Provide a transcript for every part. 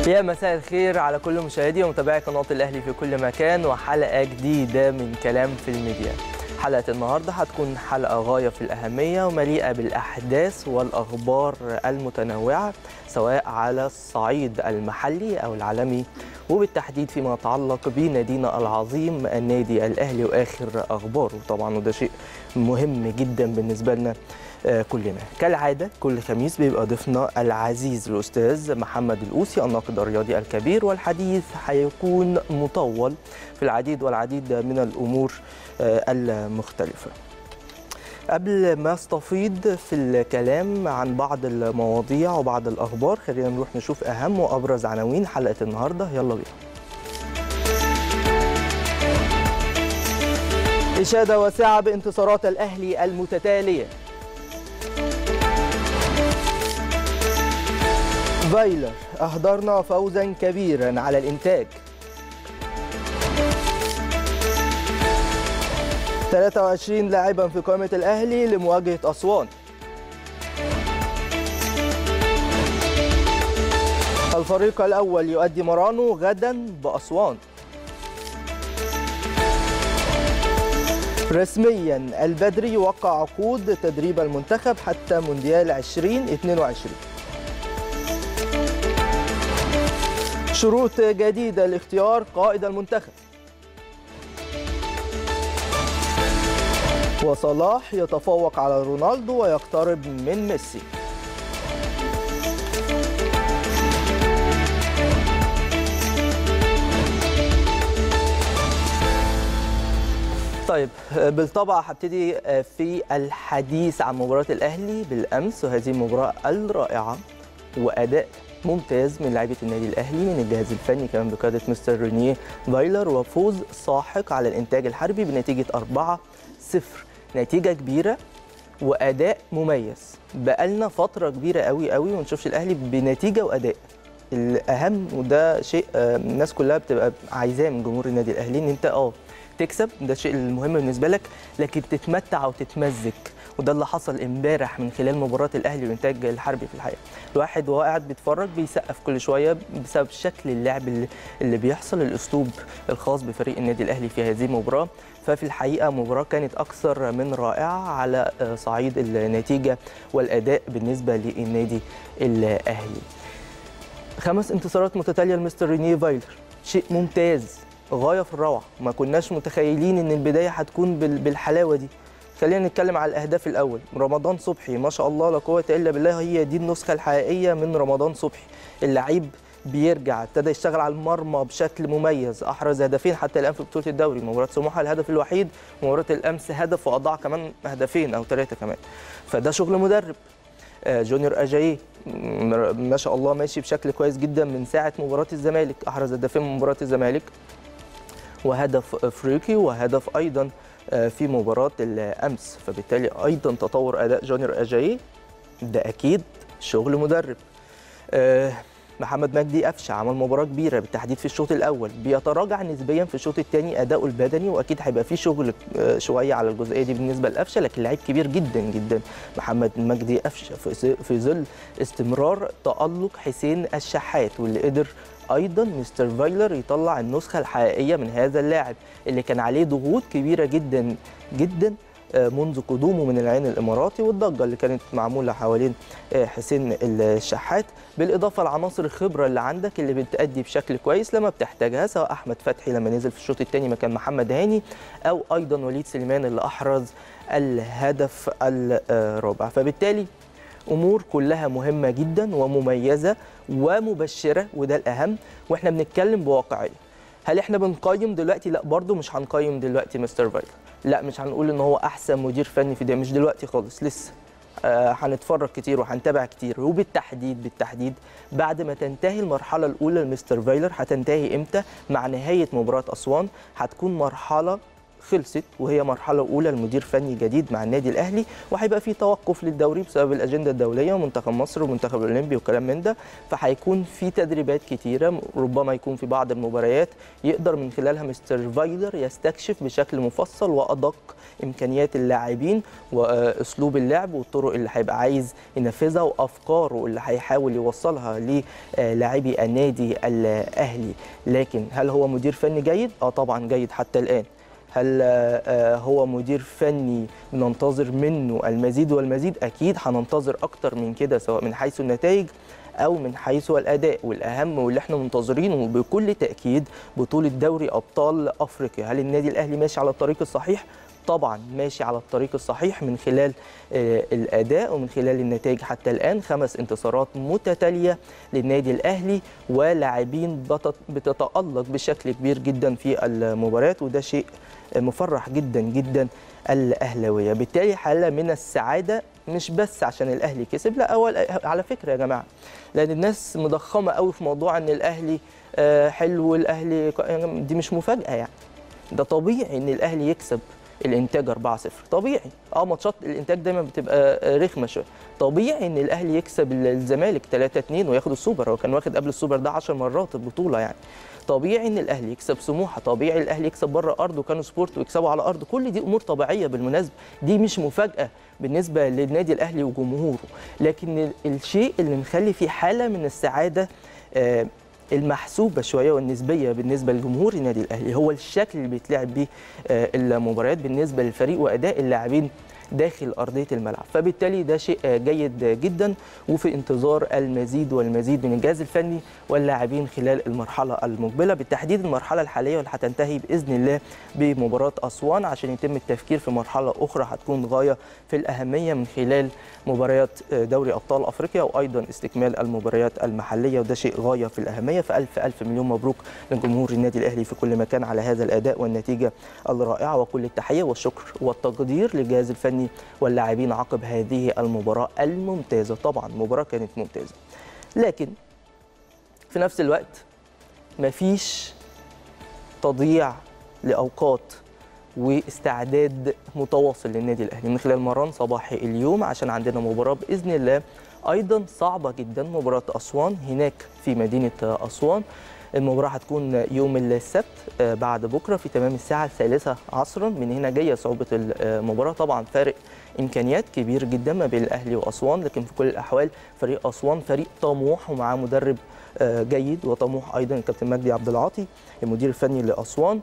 يا مساء الخير على كل مشاهدي ومتابعي قناة الأهلي في كل مكان وحلقة جديدة من كلام في الميديا حلقة النهاردة هتكون حلقة غاية في الأهمية ومليئة بالأحداث والأخبار المتنوعة سواء على الصعيد المحلي أو العالمي وبالتحديد فيما يتعلق بنادينا العظيم النادي الأهلي وآخر أخباره طبعا وده شيء مهم جدا بالنسبة لنا آه، كلنا كالعادة كل خميس بيبقى ضيفنا العزيز الأستاذ محمد الأوسي الناقد الرياضي الكبير والحديث هيكون مطول في العديد والعديد من الأمور آه، المختلفة قبل ما استفيض في الكلام عن بعض المواضيع وبعض الأخبار خلينا نروح نشوف أهم وأبرز عناوين حلقة النهاردة يلا بينا إشادة واسعة بانتصارات الأهلي المتتالية فايلر أهدرنا فوزا كبيرا على الإنتاج 23 لاعبا في قائمة الأهلي لمواجهة أسوان الفريق الأول يؤدي مرانه غدا بأسوان رسميا البدري وقع عقود تدريب المنتخب حتى مونديال 2022 شروط جديدة لاختيار قائد المنتخب وصلاح يتفوق على رونالدو ويقترب من ميسي طيب بالطبع هبتدي في الحديث عن مباراة الأهلي بالأمس وهذه المباراة الرائعة وأداء ممتاز من لاعيبه النادي الاهلي من الجهاز الفني كمان بقياده مستر رينيه فايلر وفوز ساحق على الانتاج الحربي بنتيجه 4-0 نتيجه كبيره واداء مميز بقالنا فتره كبيره قوي قوي وما نشوفش الاهلي بنتيجه واداء الاهم وده شيء آه، الناس كلها بتبقى عايزاه من جمهور النادي الاهلي ان انت اه تكسب ده الشيء المهم بالنسبه لك لكن تتمتع وتتمزج وده اللي حصل امبارح من خلال مباراه الاهلي والانتاج الحربي في الحقيقه الواحد وهو قاعد بيتفرج بيسقف كل شويه بسبب شكل اللعب اللي, اللي بيحصل الاسلوب الخاص بفريق النادي الاهلي في هذه المباراه ففي الحقيقه مباراه كانت اكثر من رائعه على آه، صعيد النتيجه والاداء بالنسبه للنادي الاهلي خمس انتصارات متتاليه لمستر رينيه فايلر شيء ممتاز غايه في الروعه ما كناش متخيلين ان البدايه هتكون بال- بالحلاوه دي خلينا نتكلم على الاهداف الاول رمضان صبحي ما شاء الله لا قوه الا بالله هي دي النسخه الحقيقيه من رمضان صبحي اللعيب بيرجع ابتدى يشتغل على المرمى بشكل مميز احرز هدفين حتى الان في بطوله الدوري مباراه سموحه الهدف الوحيد مباراه الامس هدف واضاع كمان هدفين او ثلاثه كمان فده شغل مدرب آه، جونيور اجاييه م- ما شاء الله ماشي بشكل كويس جدا من ساعه مباراه الزمالك احرز هدفين من مباراه الزمالك وهدف افريقي وهدف ايضا آه، في مباراه الامس فبالتالي ايضا تطور اداء جونيور اجاييه ده اكيد شغل مدرب آه، محمد مجدي قفشه عمل مباراه كبيره بالتحديد في الشوط الاول بيتراجع نسبيا في الشوط الثاني اداؤه البدني واكيد هيبقى فيه شغل آه، شويه على الجزئيه دي بالنسبه لقفشه لكن لعيب كبير جدا جدا محمد مجدي قفشه في ظ- في ظل استمرار تالق حسين الشحات واللي قدر ايضا مستر فايلر يطلع النسخه الحقيقيه من هذا اللاعب اللي كان عليه ضغوط كبيره جدا جدا آه، منذ قدومه من العين الاماراتي والضجه اللي كانت معموله حوالين آه، حسين الشحات بالاضافه لعناصر الخبره اللي عندك اللي بتأدي بشكل كويس لما بتحتاجها سواء احمد فتحي لما نزل في الشوط الثاني مكان محمد هاني او ايضا وليد سليمان اللي احرز الهدف الرابع فبالتالي امور كلها مهمه جدا ومميزه ومبشره وده الاهم واحنا بنتكلم بواقعيه هل احنا بنقيم دلوقتي لا برضو مش هنقيم دلوقتي مستر فايلر لا مش هنقول ان هو احسن مدير فني في ده مش دلوقتي خالص لسه آه، هنتفرج كتير وهنتابع كتير وبالتحديد بالتحديد بعد ما تنتهي المرحله الاولى لمستر فايلر هتنتهي امتى مع نهايه مباراه اسوان هتكون مرحله خلصت وهي مرحله اولى المدير فني جديد مع النادي الاهلي وهيبقى في توقف للدوري بسبب الاجنده الدوليه ومنتخب مصر والمنتخب الاولمبي وكلام من ده فهيكون في تدريبات كتيره ربما يكون في بعض المباريات يقدر من خلالها مستر فايلر يستكشف بشكل مفصل وادق امكانيات اللاعبين واسلوب اللعب والطرق اللي هيبقى عايز ينفذها وافكاره اللي هيحاول يوصلها للاعبي النادي الاهلي لكن هل هو مدير فني جيد اه طبعا جيد حتى الان هل هو مدير فني ننتظر منه المزيد والمزيد اكيد هننتظر اكتر من كده سواء من حيث النتائج او من حيث الاداء والاهم واللي احنا منتظرينه بكل تاكيد بطوله دوري ابطال افريقيا هل النادي الاهلي ماشي على الطريق الصحيح طبعا ماشي على الطريق الصحيح من خلال الاداء ومن خلال النتائج حتى الان خمس انتصارات متتاليه للنادي الاهلي ولاعبين بتتالق بشكل كبير جدا في المباريات وده شيء مفرح جدا جدا الاهلاويه بالتالي حاله من السعاده مش بس عشان الاهلي كسب لا اول على فكره يا جماعه لان الناس مضخمه قوي في موضوع ان الاهلي حلو الاهلي دي مش مفاجاه يعني ده طبيعي ان الاهلي يكسب الانتاج 4-0 طبيعي اه ماتشات الانتاج دايما بتبقى رخمه شويه طبيعي ان الاهلي يكسب الزمالك 3-2 وياخد السوبر هو كان واخد قبل السوبر ده 10 مرات البطوله يعني طبيعي ان الاهلي يكسب سموحه طبيعي الاهلي يكسب بره ارضه كانوا سبورت ويكسبوا على ارضه كل دي امور طبيعيه بالمناسبه دي مش مفاجاه بالنسبه للنادي الاهلي وجمهوره لكن الشيء اللي مخلي فيه حاله من السعاده آه المحسوبه شويه والنسبيه بالنسبه لجمهور النادي الاهلي هو الشكل اللي بيتلعب بيه المباريات بالنسبه للفريق واداء اللاعبين داخل ارضيه الملعب فبالتالي ده شيء جيد جدا وفي انتظار المزيد والمزيد من الجهاز الفني واللاعبين خلال المرحله المقبله بالتحديد المرحله الحاليه واللي هتنتهي باذن الله بمباراه اسوان عشان يتم التفكير في مرحله اخرى هتكون غايه في الاهميه من خلال مباريات دوري ابطال افريقيا وايضا استكمال المباريات المحليه وده شيء غايه في الاهميه فالف الف مليون مبروك لجمهور النادي الاهلي في كل مكان على هذا الاداء والنتيجه الرائعه وكل التحيه والشكر والتقدير للجهاز الفني واللاعبين عقب هذه المباراه الممتازه طبعا المباراه كانت ممتازه لكن في نفس الوقت مفيش تضييع لاوقات واستعداد متواصل للنادي الاهلي من خلال مران صباحي اليوم عشان عندنا مباراه باذن الله ايضا صعبه جدا مباراه اسوان هناك في مدينه اسوان المباراة هتكون يوم السبت بعد بكرة في تمام الساعة الثالثة عصرا من هنا جاية صعوبة المباراة طبعا فارق إمكانيات كبير جدا ما بين الأهلي وأسوان لكن في كل الأحوال فريق أسوان فريق طموح ومعاه مدرب جيد وطموح أيضا الكابتن مجدي عبد العاطي المدير الفني لأسوان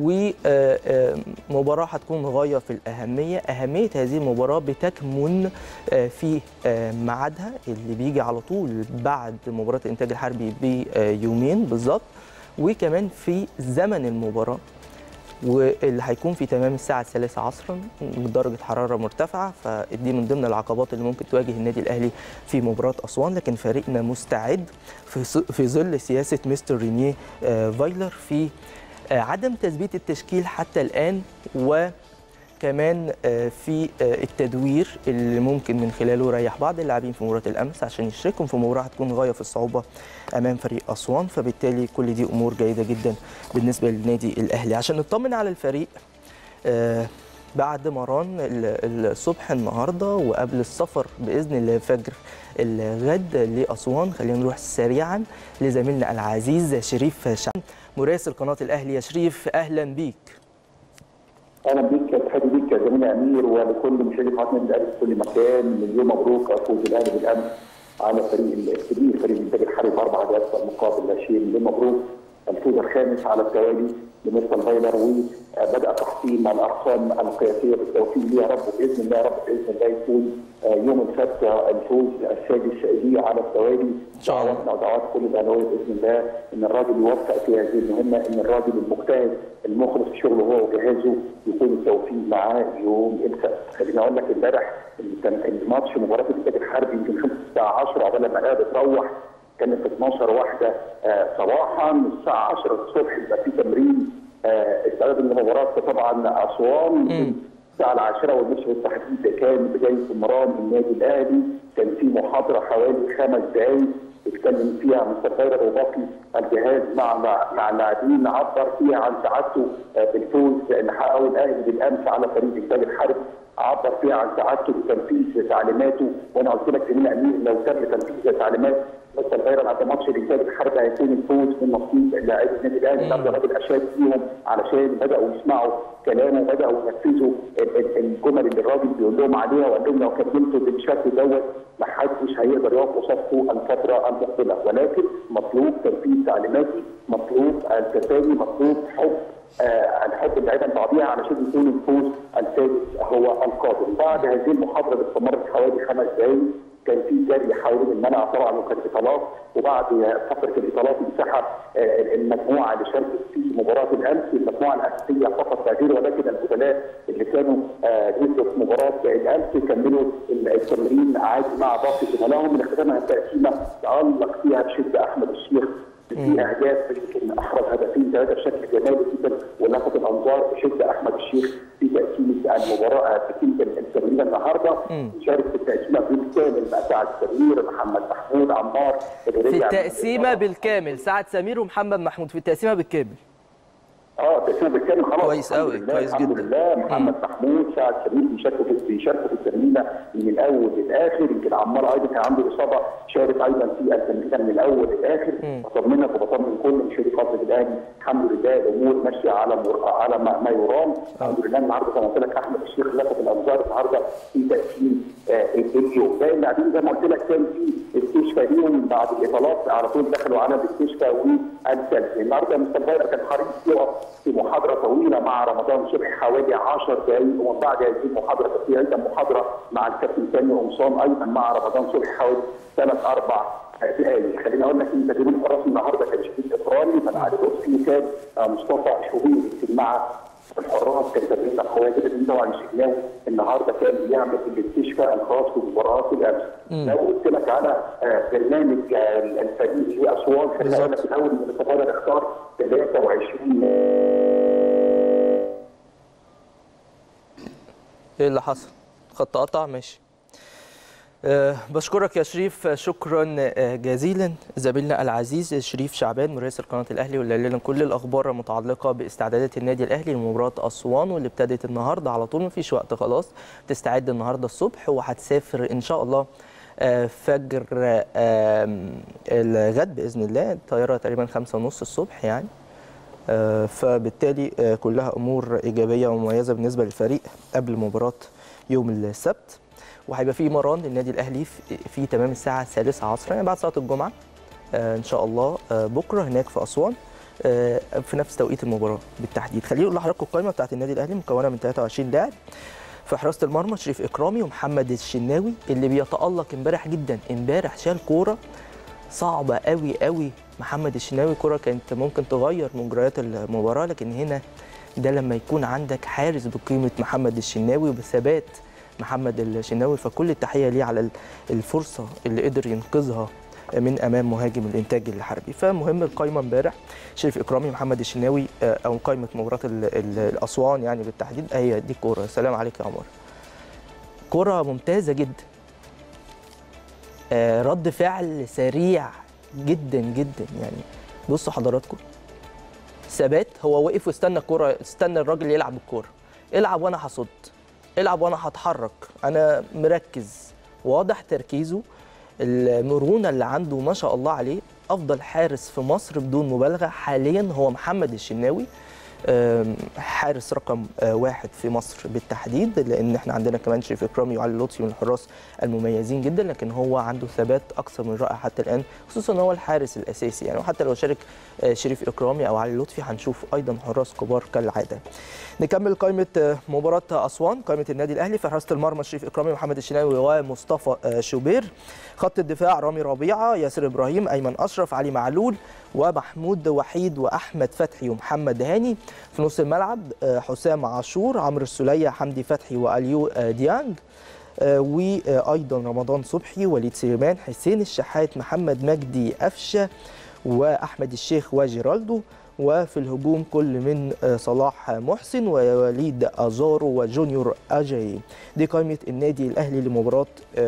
ومباراة هتكون غاية في الأهمية أهمية هذه المباراة بتكمن في ميعادها اللي بيجي على طول بعد مباراة الإنتاج الحربي بيومين بالظبط وكمان في زمن المباراة واللي هيكون في تمام الساعة الثالثة عصرا بدرجة حرارة مرتفعة فدي من ضمن العقبات اللي ممكن تواجه النادي الأهلي في مباراة أسوان لكن فريقنا مستعد في ظل سياسة مستر رينيه فايلر في عدم تثبيت التشكيل حتى الآن وكمان في التدوير اللي ممكن من خلاله يريح بعض اللاعبين في مباراة الأمس عشان يشاركهم في مباراة هتكون غاية في الصعوبة أمام فريق أسوان فبالتالي كل دي أمور جيدة جدا بالنسبة للنادي الأهلي عشان نطمن على الفريق بعد مران الصبح النهارده وقبل السفر باذن الله فجر الغد لاسوان خلينا نروح سريعا لزميلنا العزيز شريف شعب مراسل قناه الاهلي يا شريف اهلا بيك اهلا بيك تحياتي بيك يا زميلي امير ولكل مشاهدي قناه النادي الاهلي في كل مكان مليون مبروك فوز الاهلي بالامس على فريق الكبير فريق الانتاج الحربي باربع اهداف مقابل لا شيء مليون مبروك الفوز الخامس على التوالي لمستر فايلر وبدا تحصيل الارقام القياسيه بالتوفيق ليه يا رب باذن الله يا رب باذن الله يكون يوم السبت الفوز السادس ليه على التوالي ان شاء الله دعوات كل الاهلاويه باذن الله ان الراجل يوفق في هذه المهمه ان الراجل المجتهد المخلص في شغله هو وجهازه يكون التوفيق معاه يوم السبت خليني اقول لك امبارح الماتش مباراه الانتاج الحربي يمكن خلص الساعه 10 عقبال لما الاهلي بتروح كانت 12 واحده صباحا الساعه 10 الصبح يبقى في تمرين استعداد لمباراه طبعا اسوان الساعه العاشره والنصف بالتحديد كان بدايه مران النادي الاهلي كان في محاضره حوالي خمس دقائق اتكلم فيها مستر خيرت وباقي الجهاز مع مع اللاعبين عبر فيها عن سعادته بالفوز اللي حققه الاهلي بالامس على فريق انتاج الحرب عبر فيها عن سعادته بتنفيذ تعليماته وانا قلت لك ان امير لو تم تنفيذ تعليمات مستر خيرت بعد ماتش الانتاج الحرب هيكون الفوز من نصيب لاعبي النادي الاهلي النهارده الراجل اشاد فيهم علشان بداوا يسمعوا كلامه بداوا ينفذوا الجمل اللي الراجل بيقول لهم عليها وقال لهم لو كملتوا بالشكل دوت ما حدش هيقدر يقف قصادكم الفتره المقبله ولكن مطلوب تنفيذ تعليماتي مطلوب التفاني مطلوب حب آه الحب اللعيبه لبعضيها علشان يكون الفوز السادس هو القادم بعد هذه المحاضره اللي استمرت حوالي خمس دقائق كان في جري حوالين الملعب طبعا وكانت اطالات وبعد فقره الاطالات انسحب المجموعه اللي شاركت في مباراه الامس المجموعه الاساسيه فقط تغيير ولكن البدلاء اللي كانوا نزلوا في مباراه الامس كملوا التمرين عادي مع باقي زملائهم اللي ختمها التقسيمه تالق فيها بشده احمد الشيخ في اهداف يمكن احرز هدفين ثلاثه بشكل جمالي جدا ولفت الانظار بشده احمد الشيخ في تقسيمه المباراه تقسيمه التمرين النهارده شارك في التقسيمه بالكامل مع سعد سمير محمد محمود عمار في التقسيمه بالكامل سعد سمير ومحمد محمود في التقسيمه بالكامل اه تقسيمه بالكامل خلاص كويس قوي كويس الحمد جدا لله محمد محمود سعد سمير بيشاركوا في بيشاركوا في التمرينه من الاول للاخر يمكن عمار ايضا كان عنده اصابه شارك ايضا في التمرينه من الاول للاخر بطمنك وبطمن كل مشاهدي قناه الاهلي الحمد لله الامور ماشيه على مر... على ما, ما يرام الحمد لله النهارده زي ما قلت لك احمد الشيخ لفت الانظار النهارده في تقسيم آه اليوم باقي اللاعبين زي ما قلت لك كان في استشفاء ليهم بعد الاطالات على طول دخلوا على الاستشفاء والجلسه النهارده مستر فايلر كان حريص يقف في محاضره طويله مع رمضان صبحي حوالي 10 دقائق ومن بعد هذه المحاضره كان في ايضا محاضره مع الكابتن سامي قمصان ايضا مع رمضان صبحي حوالي ثلاث اربع دقائق خليني اقول لك ان تدريب الحراس النهارده كان شديد افراني فانا عارف في كان مصطفى شوبير يمكن مع الحراس كان تمرين قويه جدا طبعا شفناه النهارده كان بيعمل الاستشفاء الخاص بمباراه الامس لو قلت لك على برنامج الفريق في اسوان خليني اقول لك الاول ان الصفاره اختار 23 ايه اللي حصل؟ خط قطع ماشي أه بشكرك يا شريف شكرا جزيلا زميلنا العزيز شريف شعبان مراسل قناه الاهلي واللي لنا كل الاخبار المتعلقه باستعدادات النادي الاهلي لمباراه اسوان واللي ابتدت النهارده على طول مفيش وقت خلاص تستعد النهارده الصبح وهتسافر ان شاء الله فجر الغد باذن الله الطياره تقريبا خمسة ونص الصبح يعني فبالتالي كلها امور ايجابيه ومميزه بالنسبه للفريق قبل مباراه يوم السبت وهيبقى في مران للنادي الاهلي في تمام الساعه الثالثه عصرا يعني بعد صلاه الجمعه ان شاء الله بكره هناك في اسوان في نفس توقيت المباراه بالتحديد خليني اقول لحضراتكم القائمه بتاعت النادي الاهلي مكونه من 23 لاعب في حراسه المرمى شريف اكرامي ومحمد الشناوي اللي بيتالق امبارح جدا امبارح شال كوره صعبه قوي قوي محمد الشناوي كرة كانت ممكن تغير مجريات المباراة لكن هنا ده لما يكون عندك حارس بقيمة محمد الشناوي وبثبات محمد الشناوي فكل التحية ليه على الفرصة اللي قدر ينقذها من امام مهاجم الانتاج الحربي فمهم القايمه امبارح شريف اكرامي محمد الشناوي او قائمه مباراه الاسوان يعني بالتحديد هي دي كوره سلام عليك يا عمر كوره ممتازه جدا رد فعل سريع جدا جدا يعني بصوا حضراتكم ثبات هو وقف واستنى الكوره استنى الراجل يلعب الكوره العب وانا هصد العب وانا هتحرك انا مركز واضح تركيزه المرونه اللي عنده ما شاء الله عليه افضل حارس في مصر بدون مبالغه حاليا هو محمد الشناوي حارس رقم واحد في مصر بالتحديد لان احنا عندنا كمان شريف اكرامي وعلي لطفي من الحراس المميزين جدا لكن هو عنده ثبات اكثر من رائع حتى الان خصوصا هو الحارس الاساسي يعني وحتى لو شارك شريف اكرامي او علي لطفي هنشوف ايضا حراس كبار كالعاده. نكمل قائمه مباراه اسوان قائمه النادي الاهلي في حراسه المرمى شريف اكرامي محمد الشناوي ومصطفى شوبير خط الدفاع رامي ربيعه ياسر ابراهيم ايمن اشرف علي معلول ومحمود وحيد واحمد فتحي ومحمد هاني في نص الملعب حسام عاشور عمرو السوليه حمدي فتحي واليو ديانج وايضا رمضان صبحي وليد سليمان حسين الشحات محمد مجدي قفشه واحمد الشيخ وجيرالدو وفي الهجوم كل من صلاح محسن ووليد ازارو وجونيور اجاي دي قائمه النادي الاهلي لمباراه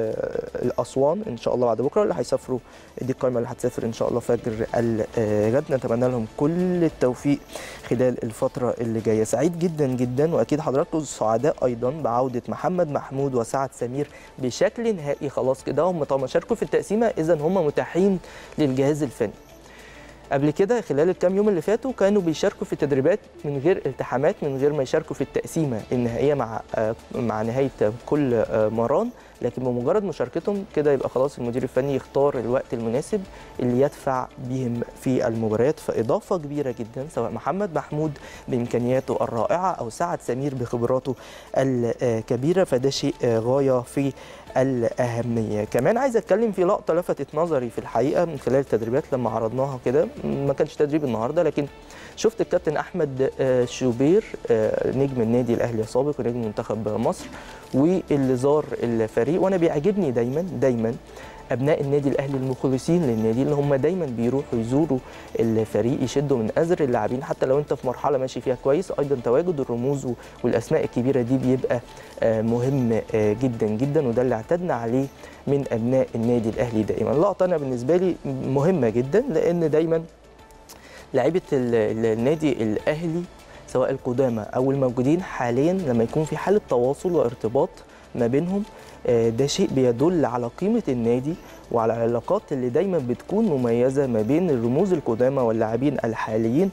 الاسوان ان شاء الله بعد بكره اللي هيسافروا دي القائمه اللي هتسافر ان شاء الله فجر الغد نتمنى لهم كل التوفيق خلال الفتره اللي جايه سعيد جدا جدا واكيد حضراتكم سعداء ايضا بعوده محمد محمود وسعد سمير بشكل نهائي خلاص كده هم طالما شاركوا في التقسيمه اذا هم متاحين للجهاز الفني قبل كده خلال الكام يوم اللي فاتوا كانوا بيشاركوا في تدريبات من غير التحامات من غير ما يشاركوا في التقسيمه النهائيه مع مع نهايه كل مران لكن بمجرد مشاركتهم كده يبقى خلاص المدير الفني يختار الوقت المناسب اللي يدفع بهم في المباريات فاضافه كبيره جدا سواء محمد محمود بامكانياته الرائعه او سعد سمير بخبراته الكبيره فده شيء غايه في الاهميه كمان عايز اتكلم في لقطه لفتت نظري في الحقيقه من خلال التدريبات لما عرضناها كده ما كانش تدريب النهارده لكن شفت الكابتن احمد شوبير نجم النادي الاهلي السابق ونجم منتخب مصر واللي زار الفريق وانا بيعجبني دايما دايما ابناء النادي الاهلي المخلصين للنادي اللي هم دايما بيروحوا يزوروا الفريق يشدوا من ازر اللاعبين حتى لو انت في مرحله ماشي فيها كويس ايضا تواجد الرموز والاسماء الكبيره دي بيبقى مهم جدا جدا وده اللي اعتدنا عليه من ابناء النادي الاهلي دائما لقطه انا بالنسبه لي مهمه جدا لان دايما لعيبه النادي الاهلي سواء القدامى او الموجودين حاليا لما يكون في حاله تواصل وارتباط ما بينهم ده شيء بيدل على قيمه النادي وعلى العلاقات اللي دايما بتكون مميزه ما بين الرموز القدامى واللاعبين الحاليين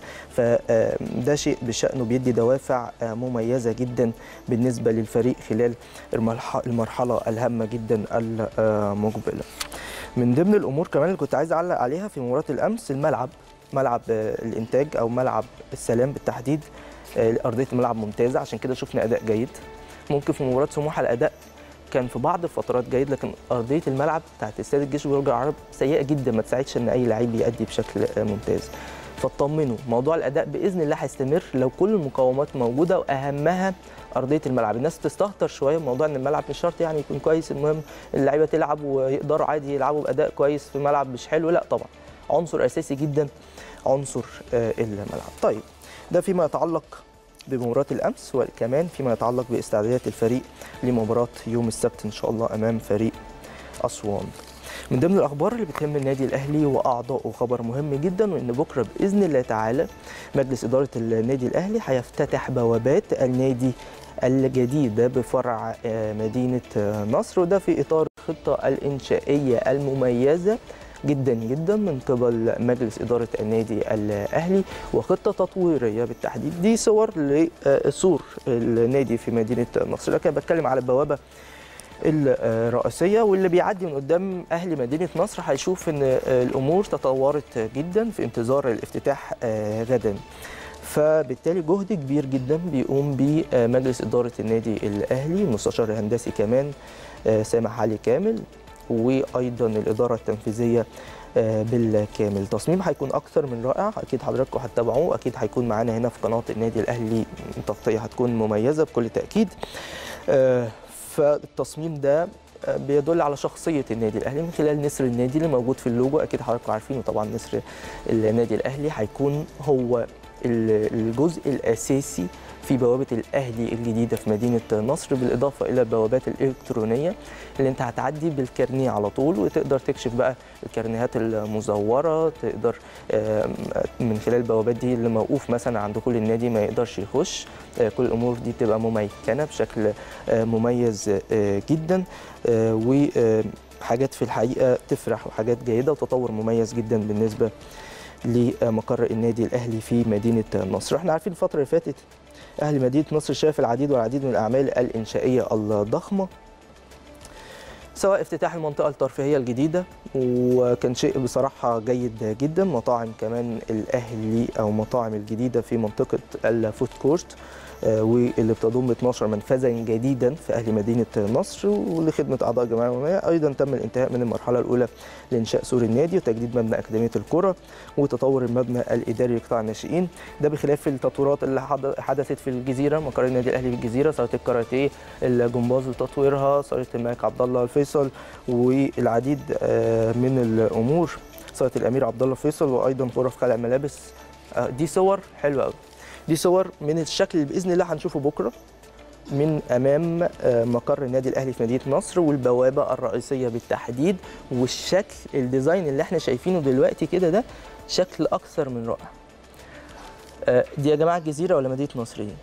فده شيء بشانه بيدي دوافع مميزه جدا بالنسبه للفريق خلال المرحله الهامه جدا المقبله. من ضمن الامور كمان اللي كنت عايز اعلق عليها في مباراه الامس الملعب ملعب الانتاج او ملعب السلام بالتحديد ارضيه الملعب ممتازه عشان كده شفنا اداء جيد ممكن في مباراه سموحه الاداء كان في بعض الفترات جيد لكن ارضيه الملعب بتاعت استاد الجيش وبرج العرب سيئه جدا ما تساعدش ان اي لعيب يأدي بشكل ممتاز فاطمنوا موضوع الاداء باذن الله هيستمر لو كل المقومات موجوده واهمها ارضيه الملعب الناس تستهتر شويه موضوع ان الملعب مش شرط يعني يكون كويس المهم اللعيبه تلعب ويقدروا عادي يلعبوا باداء كويس في ملعب مش حلو لا طبعا عنصر اساسي جدا عنصر الملعب طيب ده فيما يتعلق بمباراة الأمس وكمان فيما يتعلق باستعدادات الفريق لمباراة يوم السبت إن شاء الله أمام فريق أسوان من ضمن الأخبار اللي بتهم النادي الأهلي وأعضائه خبر مهم جدا وإن بكرة بإذن الله تعالى مجلس إدارة النادي الأهلي هيفتتح بوابات النادي الجديدة بفرع مدينة نصر وده في إطار الخطة الإنشائية المميزة جدا جدا من قبل مجلس إدارة النادي الأهلي وخطة تطويرية بالتحديد دي صور لسور النادي في مدينة نصر لكن بتكلم على البوابة الرئيسية واللي بيعدي من قدام أهل مدينة نصر هيشوف إن الأمور تطورت جدا في انتظار الافتتاح غدا فبالتالي جهد كبير جدا بيقوم به مجلس إدارة النادي الأهلي المستشار الهندسي كمان سامح علي كامل وايضا الاداره التنفيذيه بالكامل تصميم هيكون اكثر من رائع اكيد حضراتكم هتتابعوه اكيد هيكون معانا هنا في قناه النادي الاهلي تغطيه هتكون مميزه بكل تاكيد فالتصميم ده بيدل على شخصيه النادي الاهلي من خلال نسر النادي اللي موجود في اللوجو اكيد حضراتكم عارفينه طبعا نسر النادي الاهلي هيكون هو الجزء الاساسي في بوابة الأهلي الجديدة في مدينة نصر بالإضافة إلى البوابات الإلكترونية اللي أنت هتعدي بالكارنيه على طول وتقدر تكشف بقى الكارنيهات المزورة تقدر من خلال البوابات دي اللي موقوف مثلا عند دخول النادي ما يقدرش يخش كل الأمور دي بتبقى مميكنة بشكل مميز جدا وحاجات في الحقيقة تفرح وحاجات جيدة وتطور مميز جدا بالنسبة لمقر النادي الاهلي في مدينه نصر احنا عارفين الفتره اللي فاتت اهل مدينه نصر شاف العديد والعديد من الاعمال الانشائيه الضخمه سواء افتتاح المنطقه الترفيهيه الجديده وكان شيء بصراحه جيد جدا مطاعم كمان الاهلي او مطاعم الجديده في منطقه الفود كورت واللي بتضم 12 منفذا جديدا في اهل مدينه نصر ولخدمه اعضاء الجمعيه العموميه ايضا تم الانتهاء من المرحله الاولى لانشاء سور النادي وتجديد مبنى اكاديميه الكره وتطور المبنى الاداري لقطاع الناشئين ده بخلاف التطويرات اللي حدثت في الجزيره مقر النادي الاهلي في الجزيره صاله الكاراتيه الجمباز وتطويرها صاله الملك عبد الله الفيصل والعديد من الامور صاله الامير عبد الله الفيصل وايضا غرف خلع ملابس آه، دي صور حلوه قوي دي صور من الشكل اللي باذن الله هنشوفه بكره من امام آه، مقر النادي الاهلي في مدينه نصر والبوابه الرئيسيه بالتحديد والشكل الديزاين اللي احنا شايفينه دلوقتي كده ده شكل اكثر من رائع آه، دي يا جماعه الجزيره ولا مدينه نصر ايه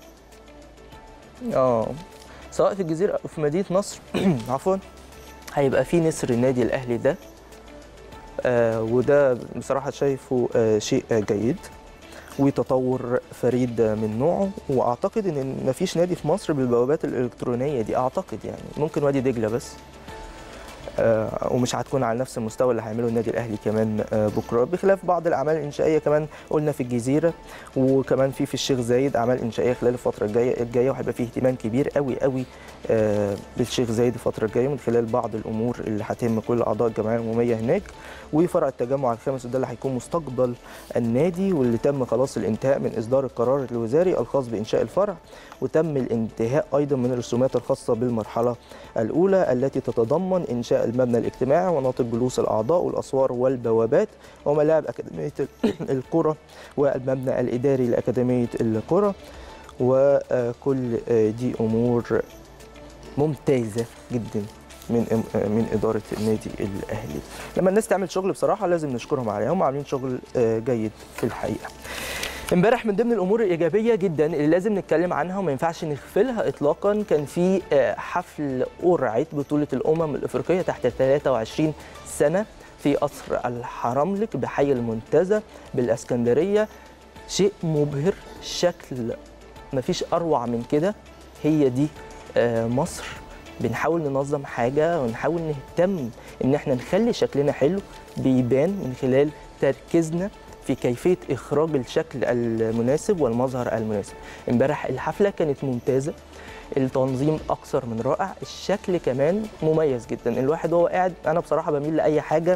اه سواء في الجزيره او في مدينه نصر عفوا هيبقى في نسر النادي الاهلي ده آه وده بصراحه شايفه آه شيء آه جيد وتطور فريد من نوعه واعتقد ان مفيش نادي في مصر بالبوابات الالكترونيه دي اعتقد يعني ممكن وادي دجله بس آه، ومش هتكون على نفس المستوى اللي هيعمله النادي الاهلي كمان آه، بكره بخلاف بعض الاعمال الانشائيه كمان قلنا في الجزيره وكمان في في الشيخ زايد اعمال انشائيه خلال الفتره الجايه الجايه وهيبقى فيه اهتمام كبير قوي قوي آه، بالشيخ زايد الفتره الجايه من خلال بعض الامور اللي هتهم كل اعضاء الجمعيه العموميه هناك وفرع التجمع الخامس وده اللي هيكون مستقبل النادي واللي تم خلاص الانتهاء من اصدار القرار الوزاري الخاص بانشاء الفرع وتم الانتهاء ايضا من الرسومات الخاصه بالمرحله الاولى التي تتضمن انشاء المبنى الاجتماعي ومناطق جلوس الاعضاء والاسوار والبوابات وملاعب اكاديميه القرى والمبنى الاداري لاكاديميه القرى وكل دي امور ممتازه جدا من من اداره النادي الاهلي لما الناس تعمل شغل بصراحه لازم نشكرهم عليها هم عاملين شغل آه، جيد في الحقيقه امبارح من ضمن الامور الايجابيه جدا اللي لازم نتكلم عنها وما ينفعش نغفلها اطلاقا كان في آه، حفل قرعه بطوله الامم الافريقيه تحت 23 سنه في قصر الحرملك بحي المنتزه بالاسكندريه شيء مبهر شكل مفيش اروع من كده هي دي آه، مصر بنحاول ننظم حاجه ونحاول نهتم ان احنا نخلي شكلنا حلو بيبان من خلال تركيزنا في كيفيه اخراج الشكل المناسب والمظهر المناسب امبارح الحفله كانت ممتازه التنظيم اكثر من رائع الشكل كمان مميز جدا الواحد وهو قاعد انا بصراحه بميل لاي حاجه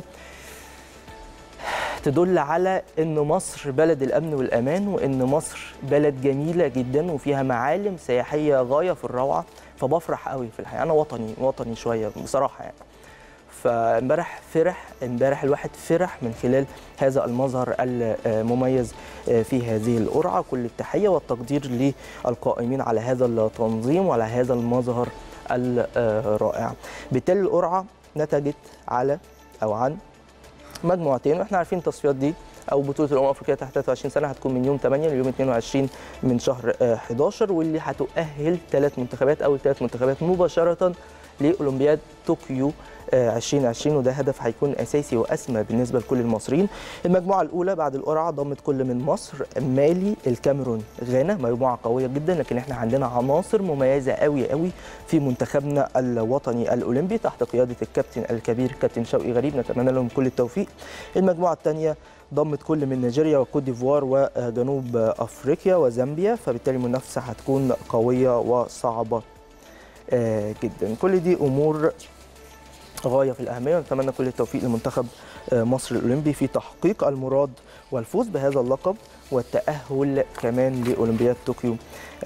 تدل على ان مصر بلد الامن والامان وان مصر بلد جميله جدا وفيها معالم سياحيه غايه في الروعه فبفرح قوي في الحقيقه انا وطني وطني شويه بصراحه يعني فامبارح فرح امبارح الواحد فرح من خلال هذا المظهر المميز في هذه القرعه كل التحيه والتقدير للقائمين على هذا التنظيم وعلى هذا المظهر الرائع بالتالي القرعه نتجت على او عن مجموعتين واحنا عارفين التصفيات دي او بطوله الامم الافريقيه تحت 23 سنه هتكون من يوم 8 ليوم 22 من شهر آه، 11 واللي هتؤهل ثلاث منتخبات اول ثلاث منتخبات مباشره لاولمبياد طوكيو آه، 2020 وده هدف هيكون اساسي واسمى بالنسبه لكل المصريين. المجموعه الاولى بعد القرعه ضمت كل من مصر، مالي، الكاميرون، غانا، مجموعه قويه جدا لكن احنا عندنا عناصر مميزه قوي قوي في منتخبنا الوطني الاولمبي تحت قياده الكابتن الكبير كابتن شوقي غريب نتمنى لهم كل التوفيق. المجموعه الثانيه ضمت كل من نيجيريا وكوت ديفوار وجنوب افريقيا وزامبيا فبالتالي المنافسه هتكون قويه وصعبه آه، جدا كل دي امور غايه في الاهميه ونتمنى كل التوفيق لمنتخب آه، مصر الاولمبي في تحقيق المراد والفوز بهذا اللقب والتاهل كمان لاولمبياد طوكيو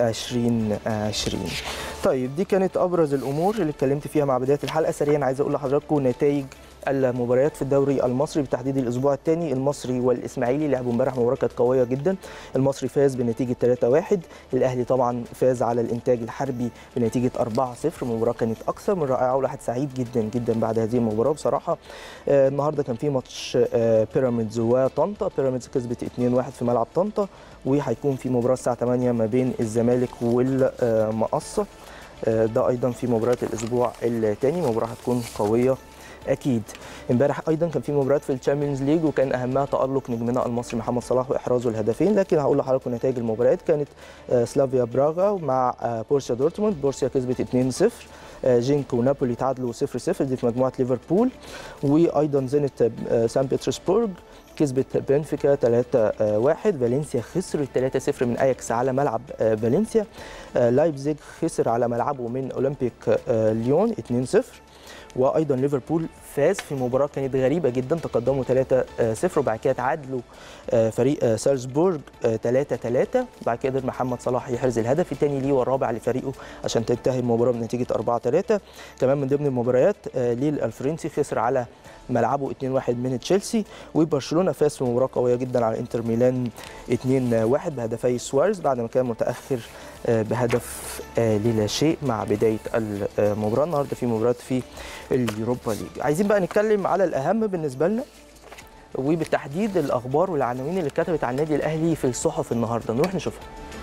2020 طيب دي كانت ابرز الامور اللي اتكلمت فيها مع بدايه الحلقه سريعا عايز اقول لحضراتكم نتائج المباريات في الدوري المصري بالتحديد الاسبوع الثاني المصري والاسماعيلي لعبوا امبارح مباراه كانت قويه جدا المصري فاز بنتيجه 3-1 الاهلي طبعا فاز على الانتاج الحربي بنتيجه 4-0 مباراه كانت اكثر من رائعه والواحد سعيد جدا جدا بعد هذه المباراه بصراحه آه النهارده كان في ماتش آه بيراميدز وطنطا بيراميدز كسبت 2-1 في ملعب طنطا وهيكون في مباراه الساعه 8 ما بين الزمالك والمقصه آه ده ايضا في مباراه الاسبوع الثاني مباراه هتكون قويه اكيد امبارح ايضا كان في مباريات في الشامبيونز ليج وكان اهمها تالق نجمنا المصري محمد صلاح واحرازه الهدفين لكن هقول لحضراتكم نتائج المباريات كانت آه، سلافيا براغا مع آه، بورسيا دورتموند بورسيا كسبت 2-0 آه، جينك ونابولي تعادلوا 0-0 دي في مجموعه ليفربول وايضا زينت آه، سان بطرسبورغ كسبت بنفيكا 3-1 فالنسيا خسر 3-0 من اياكس على ملعب آه، فالنسيا آه، لايبزيج خسر على ملعبه من اولمبيك آه، ليون 2-0 وايضا ليفربول فاز في مباراه كانت غريبه جدا تقدموا 3-0 وبعد كده تعادلوا آه، فريق آه، سالزبورج 3-3 بعد كده قدر محمد صلاح يحرز الهدف الثاني ليه والرابع لفريقه عشان تنتهي المباراه بنتيجه 4-3 كمان من ضمن المباريات آه، ليل الفرنسي خسر على ملعبه 2-1 من تشيلسي وبرشلونه فاز في مباراه قويه جدا على انتر ميلان 2-1 بهدفي سواريز بعد ما كان متاخر آه، بهدف آه، للا شيء مع بدايه المباراه النهارده في مباراه في اليوروبا ليج عايزين بقى نتكلم على الاهم بالنسبه لنا وبالتحديد الاخبار والعناوين اللي اتكتبت عن النادي الاهلي في الصحف النهارده نروح نشوفها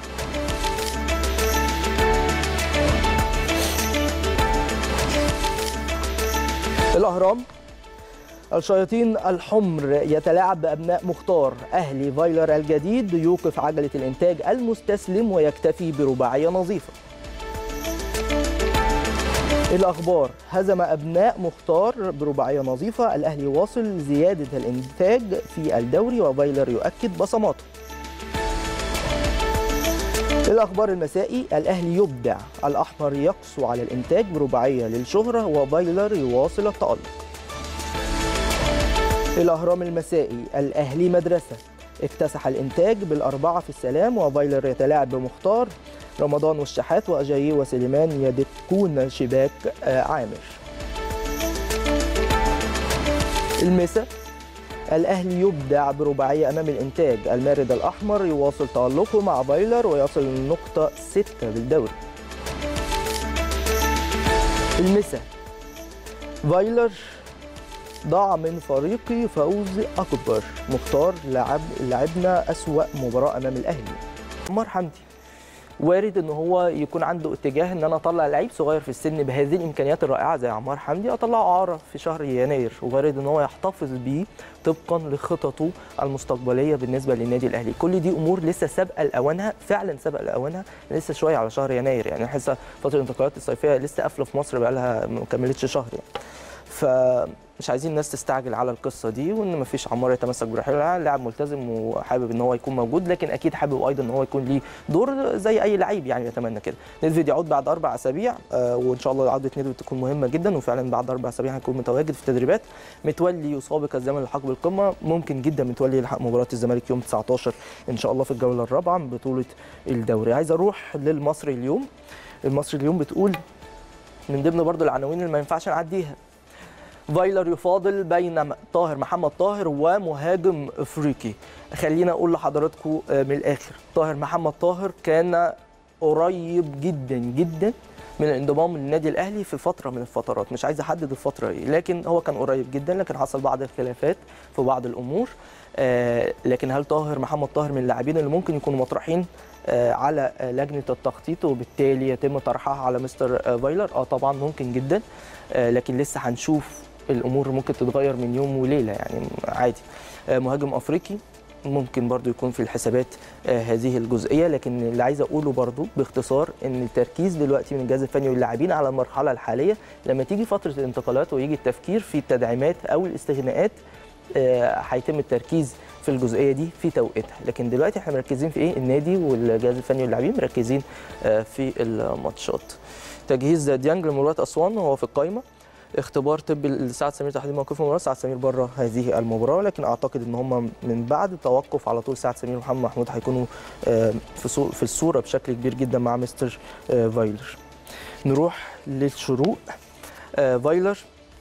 الاهرام الشياطين الحمر يتلاعب بأبناء مختار أهلي فايلر الجديد يوقف عجلة الإنتاج المستسلم ويكتفي برباعية نظيفة الأخبار هزم أبناء مختار برباعية نظيفة الأهلي واصل زيادة الإنتاج في الدوري وفايلر يؤكد بصماته الأخبار المسائي الأهلي يبدع الأحمر يقسو على الإنتاج برباعية للشهرة وفايلر يواصل التألق الأهرام المسائي الأهلي مدرسة اكتسح الإنتاج بالأربعة في السلام وفايلر يتلاعب بمختار رمضان والشحات وأجاييه وسليمان يدكون شباك آه، عامر المسا الأهلي يبدع برباعية أمام الإنتاج المارد الأحمر يواصل تألقه مع فايلر ويصل للنقطة 6 بالدوري المسا فايلر ضاع من فريقي فوز أكبر مختار لعب لعبنا أسوأ مباراة أمام الأهلي عمار حمدي وارد ان هو يكون عنده اتجاه ان انا اطلع لعيب صغير في السن بهذه الامكانيات الرائعه زي عمار حمدي اطلعه اعاره في شهر يناير وارد ان هو يحتفظ بيه طبقا لخططه المستقبليه بالنسبه للنادي الاهلي كل دي امور لسه سابقه لاوانها فعلا سابقه لاوانها لسه شويه على شهر يناير يعني لسه فتره الانتقالات الصيفيه لسه قافله في مصر بقى لها ما كملتش شهر يعني فمش عايزين الناس تستعجل على القصه دي وان مفيش عمار يتمسك برحيله لاعب ملتزم وحابب ان هو يكون موجود لكن اكيد حابب ايضا ان هو يكون ليه دور زي اي لعيب يعني يتمنى كده ندفيد يعود بعد اربع اسابيع آه، وان شاء الله عوده ندفيد تكون مهمه جدا وفعلا بعد اربع اسابيع هيكون متواجد في التدريبات متولي يسابق الزمن الحق بالقمه ممكن جدا متولي يلحق مباراه الزمالك يوم 19 ان شاء الله في الجوله الرابعه من بطوله الدوري عايز اروح للمصري اليوم المصري اليوم بتقول من ضمن برضو العناوين اللي ما ينفعش نعديها فايلر يفاضل بين طاهر محمد طاهر ومهاجم افريقي خلينا اقول لحضراتكم آه، من الاخر طاهر محمد طاهر كان قريب جدا جدا من الانضمام للنادي الاهلي في فتره من الفترات مش عايز احدد الفتره ايه لكن هو كان قريب جدا لكن حصل بعض الخلافات في بعض الامور آه، لكن هل طاهر محمد طاهر من اللاعبين اللي ممكن يكونوا مطروحين آه، على آه، لجنه التخطيط وبالتالي يتم طرحها على مستر آه، فايلر اه طبعا ممكن جدا آه، لكن لسه هنشوف الامور ممكن تتغير من يوم وليله يعني عادي آه، مهاجم افريقي ممكن برضو يكون في الحسابات آه، هذه الجزئيه لكن اللي عايز اقوله برضو باختصار ان التركيز دلوقتي من الجهاز الفني واللاعبين على المرحله الحاليه لما تيجي فتره الانتقالات ويجي التفكير في التدعيمات او الاستغناءات آه، هيتم التركيز في الجزئيه دي في توقيتها لكن دلوقتي احنا مركزين في ايه النادي والجهاز الفني واللاعبين مركزين آه، في الماتشات تجهيز ديانج لمباراه اسوان وهو في القائمه اختبار طبي لسعد سمير تحديد موقفه المباراه سعد سمير بره هذه المباراه لكن اعتقد ان هم من بعد التوقف على طول سعد سمير ومحمد محمود هيكونوا آه، في صو- في الصوره بشكل كبير جدا مع مستر آه، فايلر نروح للشروق آه، فايلر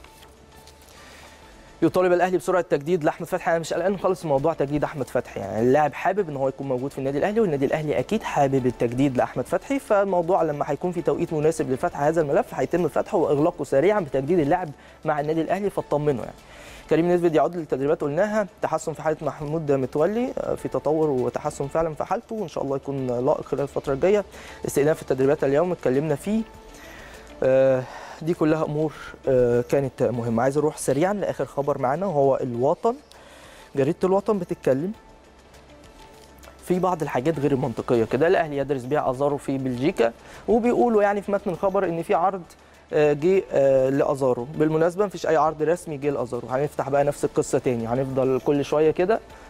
يطالب الاهلي بسرعه تجديد لاحمد فتحي انا مش قلقان خالص من موضوع تجديد احمد فتحي يعني اللاعب حابب ان هو يكون موجود في النادي الاهلي والنادي الاهلي اكيد حابب التجديد لاحمد فتحي فالموضوع لما هيكون في توقيت مناسب لفتح هذا الملف هيتم فتحه واغلاقه سريعا بتجديد اللاعب مع النادي الاهلي فاطمنوا يعني كريم نسبت يعود للتدريبات قلناها تحسن في حاله محمود متولي آه، في تطور وتحسن فعلا في حالته وان شاء الله يكون لائق خلال الفتره الجايه استئناف التدريبات اليوم اتكلمنا فيه آه، دي كلها امور آه، كانت مهمه عايز اروح سريعا لاخر خبر معانا وهو الوطن جريده الوطن بتتكلم في بعض الحاجات غير المنطقيه كده الاهلي يدرس بيع ازارو في بلجيكا وبيقولوا يعني في متن الخبر ان في عرض آه، جه آه، لازارو بالمناسبه مفيش اي عرض رسمي جه لازارو هنفتح بقى نفس القصه تاني هنفضل كل شويه كده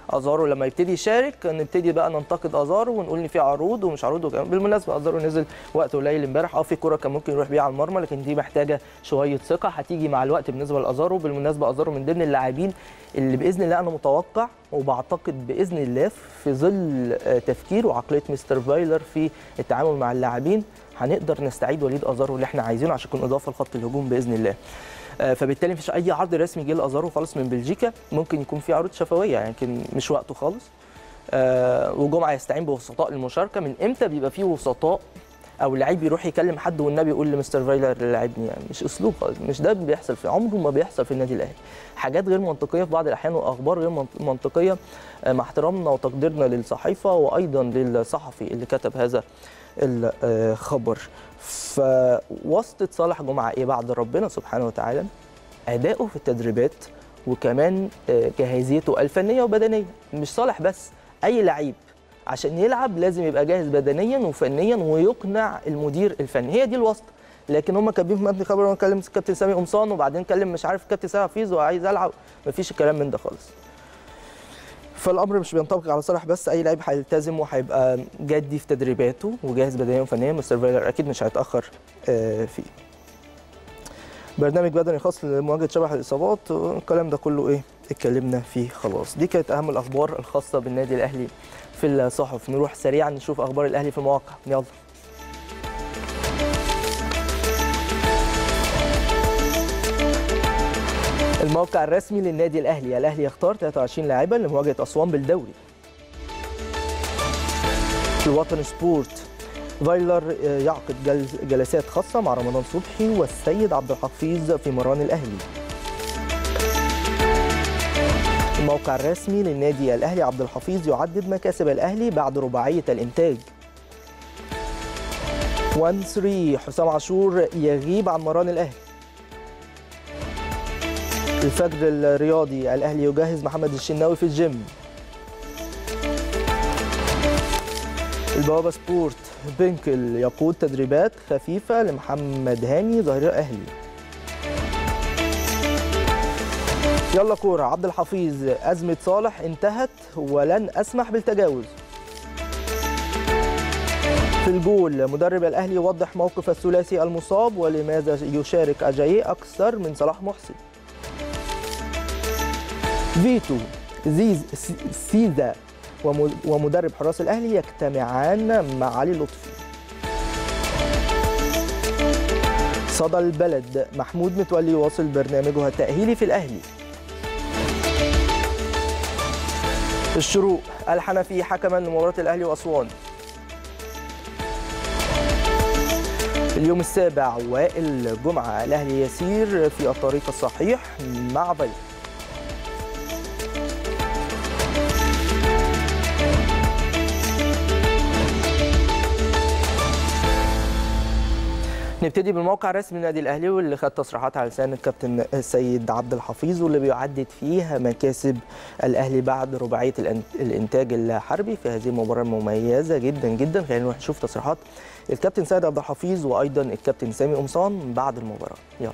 ازارو لما يبتدي يشارك نبتدي بقى ننتقد ازارو ونقول ان في عروض ومش عروض وكمان بالمناسبه ازارو نزل وقت قليل امبارح اه في كوره كان ممكن يروح بيها على المرمى لكن دي محتاجه شويه ثقه هتيجي مع الوقت بالنسبه لازارو بالمناسبه ازارو من ضمن اللاعبين اللي باذن الله انا متوقع وبعتقد باذن الله في ظل آه، تفكير وعقليه مستر فايلر في التعامل مع اللاعبين هنقدر نستعيد وليد ازارو اللي احنا عايزينه عشان يكون اضافه لخط الهجوم باذن الله آه، فبالتالي مفيش اي عرض رسمي جه لازارو خالص من بلجيكا ممكن يكون في عروض شفويه يعني يمكن مش وقته خالص آه، وجمعه يستعين بوسطاء للمشاركه من امتى بيبقى فيه وسطاء او لعيب يروح يكلم حد والنبي يقول لمستر فايلر لاعبني يعني مش اسلوب خالص مش ده بيحصل في عمره ما بيحصل في النادي الاهلي حاجات غير منطقيه في بعض الاحيان واخبار غير منط- منطقيه آه، مع احترامنا وتقديرنا للصحيفه وايضا للصحفي اللي كتب هذا الخبر فواسطه صالح جمعه ايه بعد ربنا سبحانه وتعالى اداؤه في التدريبات وكمان آه، جاهزيته الفنيه وبدنيه مش صالح بس اي لعيب عشان يلعب لازم يبقى جاهز بدنيا وفنيا ويقنع المدير الفني هي دي الواسطه لكن هم كاتبين في متن الخبر وانا كلم الكابتن سامي قمصان وبعدين كلم مش عارف الكابتن سامي حفيظ وعايز العب مفيش الكلام من ده خالص فالامر مش بينطبق على صالح بس اي لعيب هيلتزم وهيبقى جدي في تدريباته وجاهز بدنيا وفنيا مستر فايلر اكيد مش هيتاخر آه، فيه برنامج بدني خاص لمواجهه شبح الاصابات الكلام ده كله ايه اتكلمنا فيه خلاص دي كانت اهم الاخبار الخاصه بالنادي الاهلي في الصحف نروح سريعا نشوف اخبار الاهلي في المواقع يلا الموقع الرسمي للنادي الاهلي الاهلي يختار 23 لاعبا لمواجهه اسوان بالدوري في الوطن سبورت فايلر يعقد جل- جلسات خاصه مع رمضان صبحي والسيد عبد الحفيظ في مران الاهلي الموقع الرسمي للنادي الاهلي عبد الحفيظ يعدد مكاسب الاهلي بعد رباعيه الانتاج 1 3 حسام عاشور يغيب عن مران الاهلي الفجر الرياضي الاهلي يجهز محمد الشناوي في الجيم البوابه سبورت بنكل يقود تدريبات خفيفه لمحمد هاني ظهير الاهلي يلا كوره عبد الحفيظ ازمه صالح انتهت ولن اسمح بالتجاوز في الجول مدرب الاهلي يوضح موقف الثلاثي المصاب ولماذا يشارك اجاييه اكثر من صلاح محسن فيتو زيز سي- سيزا وم- ومدرب حراس الاهلي يجتمعان مع علي لطفي صدى البلد محمود متولي يواصل برنامجه التأهيلي في الأهلي الشروق الحنفي حكما لمباراة الأهلي وأسوان اليوم السابع وائل جمعة الأهلي يسير في الطريق الصحيح مع فايلر نبتدي بالموقع الرسمي للنادي الاهلي واللي خد تصريحات على لسان الكابتن السيد عبد الحفيظ واللي بيعدد فيها مكاسب الاهلي بعد رباعيه الأن- الانتاج الحربي في هذه المباراه المميزه جدا جدا خلينا نروح نشوف تصريحات الكابتن سيد عبد الحفيظ وايضا الكابتن سامي قمصان بعد المباراه يلا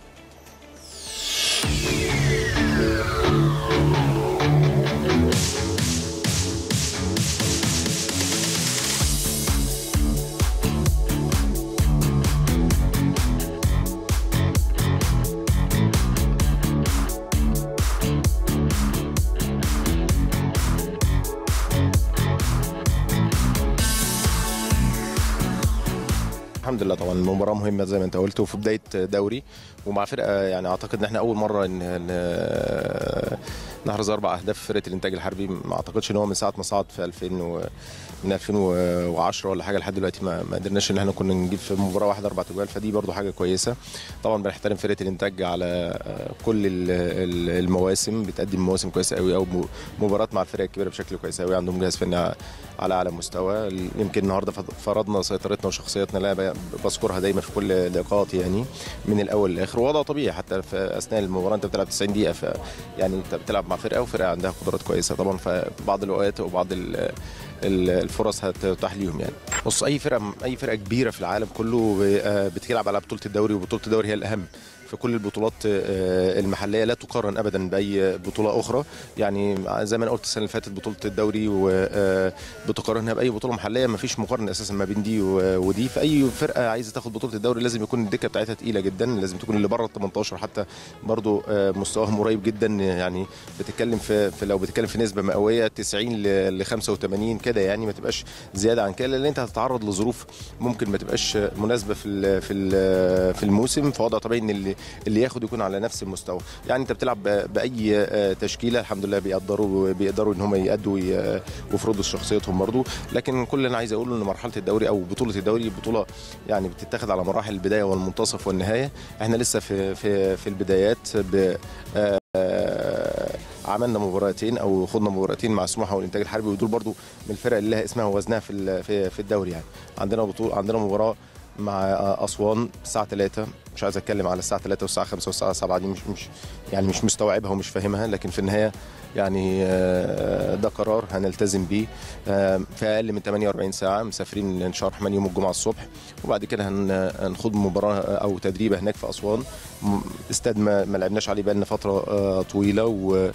الحمد لله طبعا المباراه مهمه زي ما انت قلت وفي بدايه دوري ومع فرقه يعني اعتقد ان احنا اول مره ان إن نحرز اربع اهداف في فرقه الانتاج الحربي ما اعتقدش ان هو من ساعه ما صعد في 2000 و من 2010 ولا حاجه لحد دلوقتي ما, ما قدرناش ان احنا كنا نجيب في مباراه واحده اربع اجوال فدي برضو حاجه كويسه طبعا بنحترم فرقه الانتاج على كل ال- ال- المواسم بتقدم مواسم كويسه قوي او م- مباراه مع الفرق الكبيره بشكل كويس قوي عندهم جهاز فني على اعلى مستوى يمكن النهارده فرضنا سيطرتنا وشخصيتنا اللي أنا بذكرها دايما في كل لقاءاتي يعني من الاول للاخر ووضع طبيعي حتى في اثناء المباراه انت بتلعب 90 دقيقه ف يعني انت بتلعب مع فرقه وفرقه عندها قدرات كويسه طبعا فبعض الاوقات وبعض ال- ال- الفرص هتتاح ليهم يعني بص اي فرقه اي فرقه كبيره في العالم كله ب- آه بتلعب على بطوله الدوري وبطوله الدوري هي الاهم في كل البطولات آه، المحليه لا تقارن ابدا باي بطوله اخرى يعني زي ما انا قلت السنه اللي فاتت بطوله الدوري وبتقارنها باي بطوله محليه ما فيش مقارنه اساسا ما بين دي و- ودي فاي فرقه عايزه تاخد بطوله الدوري لازم يكون الدكه بتاعتها تقيله جدا لازم تكون اللي بره ال 18 حتى برضو آه، مستواهم قريب جدا يعني بتتكلم في, في لو بتتكلم في نسبه مئويه 90 ل 85 كده يعني ما تبقاش زياده عن كده لان انت هتتعرض لظروف ممكن ما تبقاش مناسبه في ال في ال في الموسم فوضع طبيعي ان اللي اللي ياخد يكون على نفس المستوى يعني انت بتلعب ب- باي آه، تشكيله الحمد لله بيقدروا بيقدروا ان هم يأدوا وي- ويفرضوا شخصيتهم برضو لكن كل اللي انا عايز اقوله ان مرحله الدوري او بطوله الدوري بطوله يعني بتتاخد على مراحل البدايه والمنتصف والنهايه احنا لسه في في في البدايات ب آه، آه، عملنا مباراتين او خدنا مباراتين مع سموحه والانتاج الحربي ودول برضو من الفرق اللي لها اسمها ووزنها في ال- في في الدوري يعني عندنا بطوله عندنا مباراه مع اسوان الساعه 3 مش عايز اتكلم على الساعه 3 والساعه 5 والساعه 7 دي مش مش يعني مش مستوعبها ومش فاهمها لكن في النهايه يعني آه، ده قرار هنلتزم بيه آه، في اقل من 48 ساعه مسافرين ان شاء الله الرحمن يوم الجمعه الصبح وبعد كده هن- هنخوض مباراه او تدريبه هناك في اسوان م- استاد ما ما لعبناش عليه بقالنا فتره آه، طويله و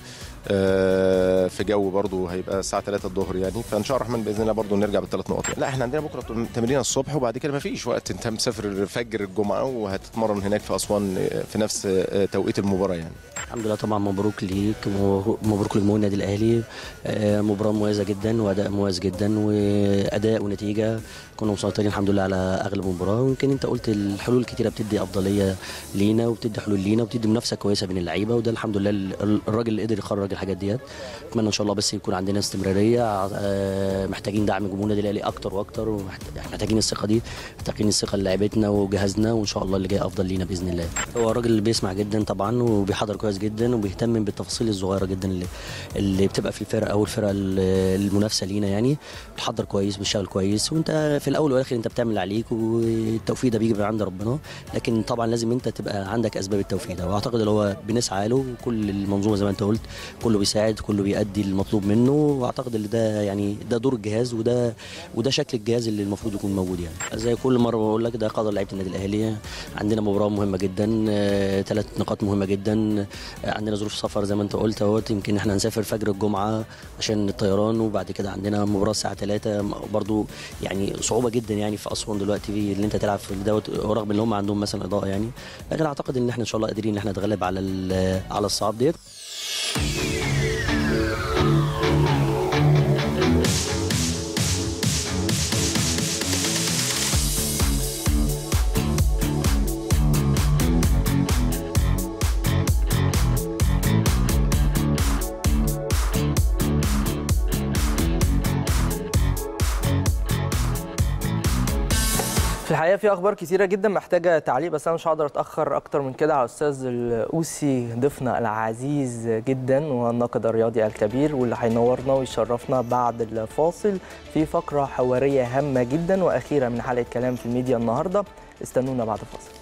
آه، في جو برضو هيبقى الساعه 3 الظهر يعني فان شاء الله الرحمن باذن الله برضو نرجع بالثلاث نقط لا احنا عندنا بكره تمرين الصبح وبعد كده ما فيش وقت انت مسافر فجر الجمعه وهتتمرن هناك في اسوان آه، في نفس آه، توقيت المباراه يعني الحمد لله طبعا مبروك ليك مبروك لجمهور النادي الاهلي آه، مباراه مميزه جدا واداء مميز جدا واداء ونتيجه كنا مسيطرين الحمد لله على اغلب المباراه ويمكن انت قلت الحلول الكتيره بتدي افضليه لينا وبتدي حلول لينا وبتدي منافسه كويسه بين اللعيبه وده الحمد لله ال- الراجل اللي قدر يخرج الحاجات ديت اتمنى ان شاء الله بس يكون عندنا استمراريه آه، محتاجين دعم جمهور النادي الاهلي اكتر واكتر ومحتاجين الثقه دي محتاجين الثقه للاعيبتنا وجهازنا وان شاء الله اللي جاي افضل لينا باذن الله هو الراجل اللي بيسمع جدا طبعا وبيحضر كويس جدا وبيهتم بالتفاصيل الصغيره جدا اللي, اللي بتبقى في الفرقه او الفرقه ال- المنافسه لينا يعني بتحضر كويس بتشتغل كويس وانت في الاول والاخر انت بتعمل اللي عليك والتوفيق ده بيجي من عند ربنا لكن طبعا لازم انت تبقى عندك اسباب التوفيق ده واعتقد اللي هو بنسعى له وكل المنظومه زي ما انت قلت كله بيساعد كله بيأدي المطلوب منه واعتقد ان ده يعني ده دور الجهاز وده وده شكل الجهاز اللي المفروض يكون موجود يعني زي كل مره بقول لك ده قدر لعيبه النادي الاهلي عندنا مباراه مهمه جدا ثلاث نقاط مهمه جدا آه، عندنا ظروف سفر زي ما انت قلت اهوت يمكن احنا هنسافر فجر الجمعه عشان الطيران وبعد كده عندنا مباراه الساعه 3 برضو يعني صعوبه جدا يعني في اسوان دلوقتي في اللي انت تلعب في دوت رغم ان هم عندهم مثلا اضاءه يعني لكن اعتقد ان احنا ان شاء الله قادرين ان احنا نتغلب على ال- على الصعاب ديت في الحقيقه في اخبار كتيره جدا محتاجه تعليق بس انا مش هقدر اتاخر اكتر من كده على الاستاذ الاوسي ضيفنا العزيز جدا والناقد الرياضي الكبير واللي هينورنا ويشرفنا بعد الفاصل في فقره حواريه هامه جدا واخيره من حلقه كلام في الميديا النهارده استنونا بعد الفاصل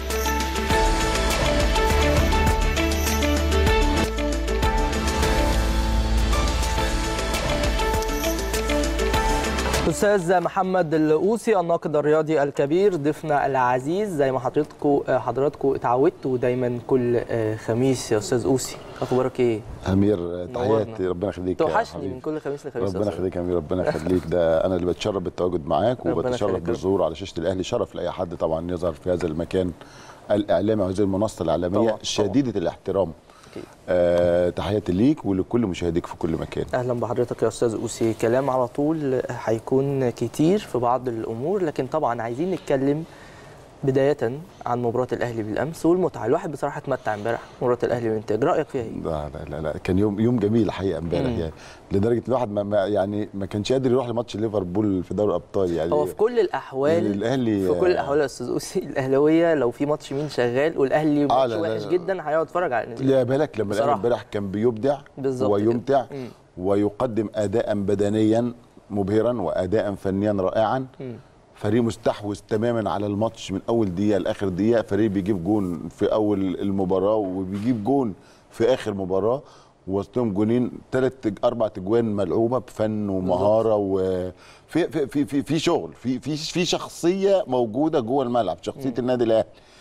استاذ محمد الاوسي الناقد الرياضي الكبير ضيفنا العزيز زي ما حضرتكم حضراتكم اتعودتوا دايما كل آه، خميس يا استاذ اوسي اخبارك ايه امير تحياتي ربنا يخليك يا توحشني حبيبي. من كل خميس لخميس يا ربنا أستاذ. يخليك يا امير ربنا يخليك ده انا اللي بتشرف بالتواجد معاك ربنا وبتشرف يخليك. بالظهور على شاشه الاهلي شرف لاي حد طبعا يظهر في هذا المكان الاعلامي وهذه المنصه الاعلاميه طبعاً، طبعاً. شديده الاحترام أكيد. آه تحياتي ليك ولكل مشاهديك في كل مكان اهلا بحضرتك يا استاذ اوسي كلام على طول هيكون كتير في بعض الامور لكن طبعا عايزين نتكلم بدايه عن مباراه الاهلي بالامس والمتعه الواحد بصراحه اتمتع امبارح مباراه الاهلي والانتاج رايك فيها ايه لا لا لا, لا. كان يوم يوم جميل الحقيقه امبارح مم. يعني لدرجه ان الواحد ما ما يعني ما كانش قادر يروح لماتش ليفربول في دوري الابطال يعني هو في كل الاحوال الاهلي في كل الاحوال يا استاذ اوسي الاهلاويه لو في ماتش مين شغال والاهلي آه، ماتش لا، لا، وحش لا. جدا هيقعد يتفرج على النادي لا بالك لما الاهلي بصراحة. امبارح كان بيبدع بالظبط كده. ويمتع مم. ويقدم اداء بدنيا مبهرا واداء فنيا رائعا مم. فريق مستحوذ تماما على الماتش من اول دقيقه لاخر دقيقه فريق بيجيب جون في اول المباراه وبيجيب جون في اخر مباراه وسطهم جونين ثلاث اربع تجوان ملعوبه بفن ومهاره وفي في في في, في شغل في في في شخصيه موجوده جوه الملعب شخصيه النادي الاهلي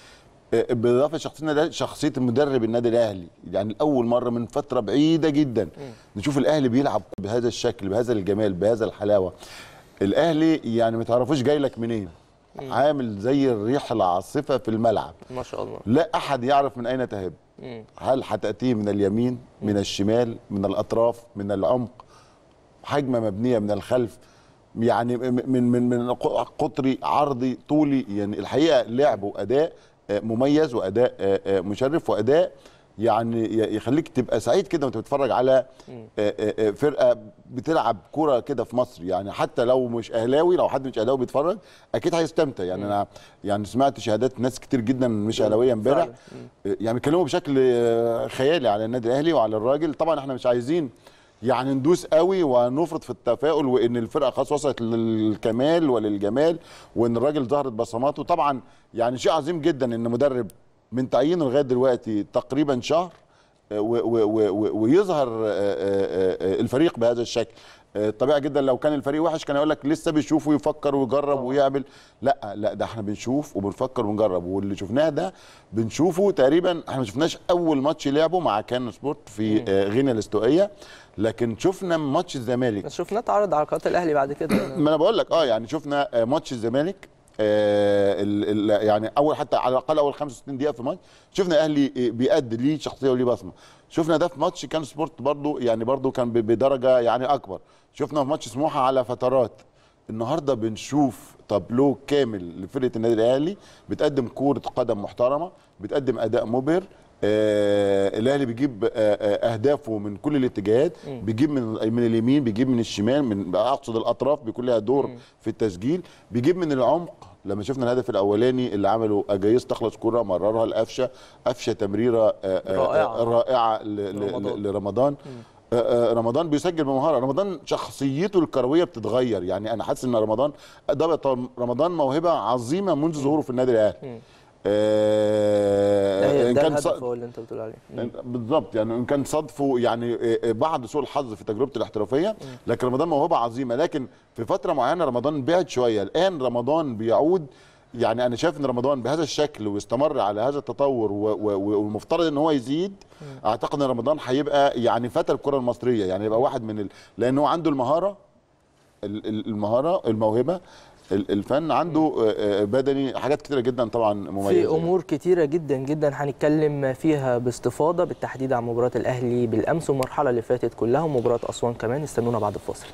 آه، بالاضافه لشخصيه النادي الأهلي، شخصيه المدرب النادي الاهلي يعني اول مره من فتره بعيده جدا نشوف الاهلي بيلعب بهذا الشكل بهذا الجمال بهذا الحلاوه الاهلي يعني ما تعرفوش جاي لك منين عامل زي الريح العاصفه في الملعب ما شاء الله لا احد يعرف من اين تهب مم. هل هتاتيه من اليمين من الشمال من الاطراف من العمق هجمه مبنيه من الخلف يعني م- من من من قطري عرضي طولي يعني الحقيقه لعب واداء آه، مميز واداء آه، آه، مشرف واداء يعني ي- يخليك تبقى سعيد كده وانت بتتفرج على آه، آه، آه، فرقه بتلعب كوره كده في مصر يعني حتى لو مش اهلاوي لو حد مش اهلاوي بيتفرج اكيد هيستمتع يعني انا يعني سمعت شهادات ناس كتير جدا مش اهلاويه امبارح فعلا. يعني بيتكلموا بشكل آه، خيالي على النادي الاهلي وعلى الراجل طبعا احنا مش عايزين يعني ندوس قوي ونفرط في التفاؤل وان الفرقه خلاص وصلت للكمال وللجمال وان الراجل ظهرت بصماته طبعا يعني شيء عظيم جدا ان مدرب من تعيينه لغايه دلوقتي تقريبا شهر آه، و- و- و- و- ويظهر آه، آه، آه، الفريق بهذا الشكل آه، طبيعي جدا لو كان الفريق وحش كان يقول لك لسه بيشوف ويفكر ويجرب ويعمل لا لا ده احنا بنشوف وبنفكر ونجرب واللي شفناه ده بنشوفه تقريبا احنا ما شفناش اول ماتش لعبه مع كان سبورت في آه، غينيا الاستوائيه لكن شفنا ماتش الزمالك شفناه اتعرض على قناه الاهلي بعد كده ما انا بقول لك اه يعني شفنا آه، ماتش الزمالك آه ال ال يعني اول حتى على الاقل اول 65 دقيقه في الماتش شفنا الاهلي آه، بيأدي ليه شخصيه وليه بصمه شفنا ده في ماتش كان سبورت برضو يعني برضو كان ب- بدرجه يعني اكبر شفنا في ماتش سموحه على فترات النهارده بنشوف تابلو كامل لفرقه النادي الاهلي بتقدم كوره قدم محترمه بتقدم اداء مبهر آه الاهلي بيجيب آه آه اهدافه من كل الاتجاهات بيجيب من من اليمين بيجيب من الشمال من اقصد الاطراف بيكون لها دور في التسجيل بيجيب من العمق لما شفنا الهدف الاولاني اللي عمله اجايز تخلص كره مررها لقفشه قفشه تمريره آه، آه، رائعة. آه، رائعه ل- ل- رمضان. ل- لرمضان آه، آه، رمضان بيسجل بمهاره رمضان شخصيته الكرويه بتتغير يعني انا حاسس ان رمضان ده بقى رمضان موهبه عظيمه منذ ظهوره في النادي الاهلي آه، ده, إن ده كان الهدف ص- هو اللي انت بتقول عليه مم. بالظبط يعني ان كان صدفه يعني آه، آه، بعد سوء الحظ في تجربه الاحترافيه لكن رمضان موهبه عظيمه لكن في فتره معينه رمضان بعد شويه الان رمضان بيعود يعني انا شايف ان رمضان بهذا الشكل واستمر على هذا التطور و- و- و- والمفترض ان هو يزيد اعتقد ان رمضان هيبقى يعني فتى الكره المصريه يعني يبقى واحد من ال... لان هو عنده المهاره ال- ال- المهاره الموهبه ال- الفن عنده آه، آه، بدني حاجات كتيره جدا طبعا مميزه في امور كتيره جدا جدا هنتكلم فيها باستفاضه بالتحديد عن مباراه الاهلي بالامس والمرحله اللي فاتت كلها ومباراه اسوان كمان استنونا بعد الفاصل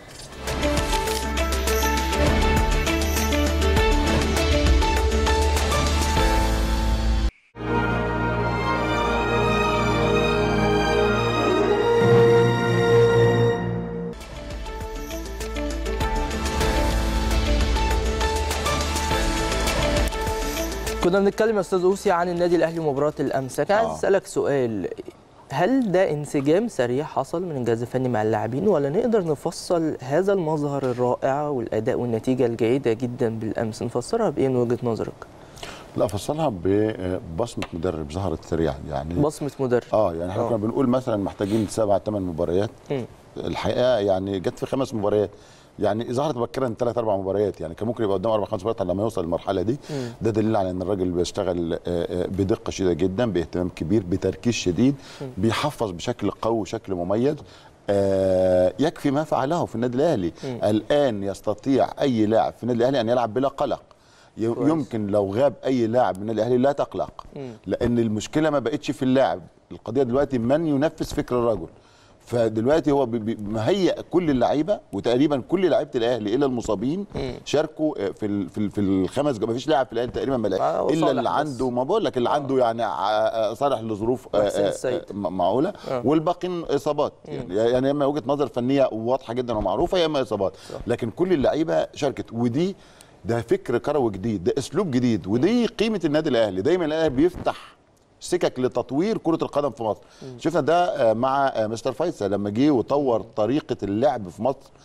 كنا بنتكلم يا استاذ اوسي عن النادي الاهلي ومباراه الامس لكن عايز آه. اسالك سؤال هل ده انسجام سريع حصل من الجهاز الفني مع اللاعبين ولا نقدر نفصل هذا المظهر الرائع والاداء والنتيجه الجيده جدا بالامس نفسرها بايه من وجهه نظرك لا فصلها ببصمه مدرب ظهرت سريعا يعني بصمه مدرب اه يعني احنا آه. كنا بنقول مثلا محتاجين سبع ثمان مباريات مم. الحقيقه يعني جت في خمس مباريات يعني ظهرت مبكرا ثلاث اربع مباريات يعني كان ممكن يبقى قدام اربع خمس مباريات لما يوصل للمرحله دي مم. ده دليل على ان الراجل بيشتغل آه، آه، بدقه شديده جدا باهتمام كبير بتركيز شديد بيحفظ بشكل قوي وشكل مميز آه، يكفي ما فعله في النادي الاهلي الان يستطيع اي لاعب في النادي الاهلي ان يلعب بلا قلق ي- كويس. يمكن لو غاب اي لاعب من النادي الاهلي لا تقلق مم. لان المشكله ما بقتش في اللاعب القضيه دلوقتي من ينفذ فكر الرجل فدلوقتي هو بي- بي- مهيئ كل اللعيبه وتقريبا كل لعيبه الاهلي الا المصابين شاركوا آه، في ال- في ال- في الخمس ما فيش لاعب في الاهلي تقريبا ما آه، لعب هو الا صالح اللي بس. عنده ما بقول لك اللي عنده يعني ع- آه، صالح لظروف آه، وحسين آه، السيد. آه، م- معقوله آه. والباقيين اصابات يعني يعني يا اما وجهه نظر فنيه واضحه جدا ومعروفه يا اما اصابات لكن كل اللعيبه شاركت ودي ده فكر كروي جديد ده اسلوب جديد ودي قيمه النادي الاهلي دايما الاهلي بيفتح سكك لتطوير كره القدم في مصر شفنا ده آه، مع آه، مستر فيصل لما جه وطور طريقه اللعب في مصر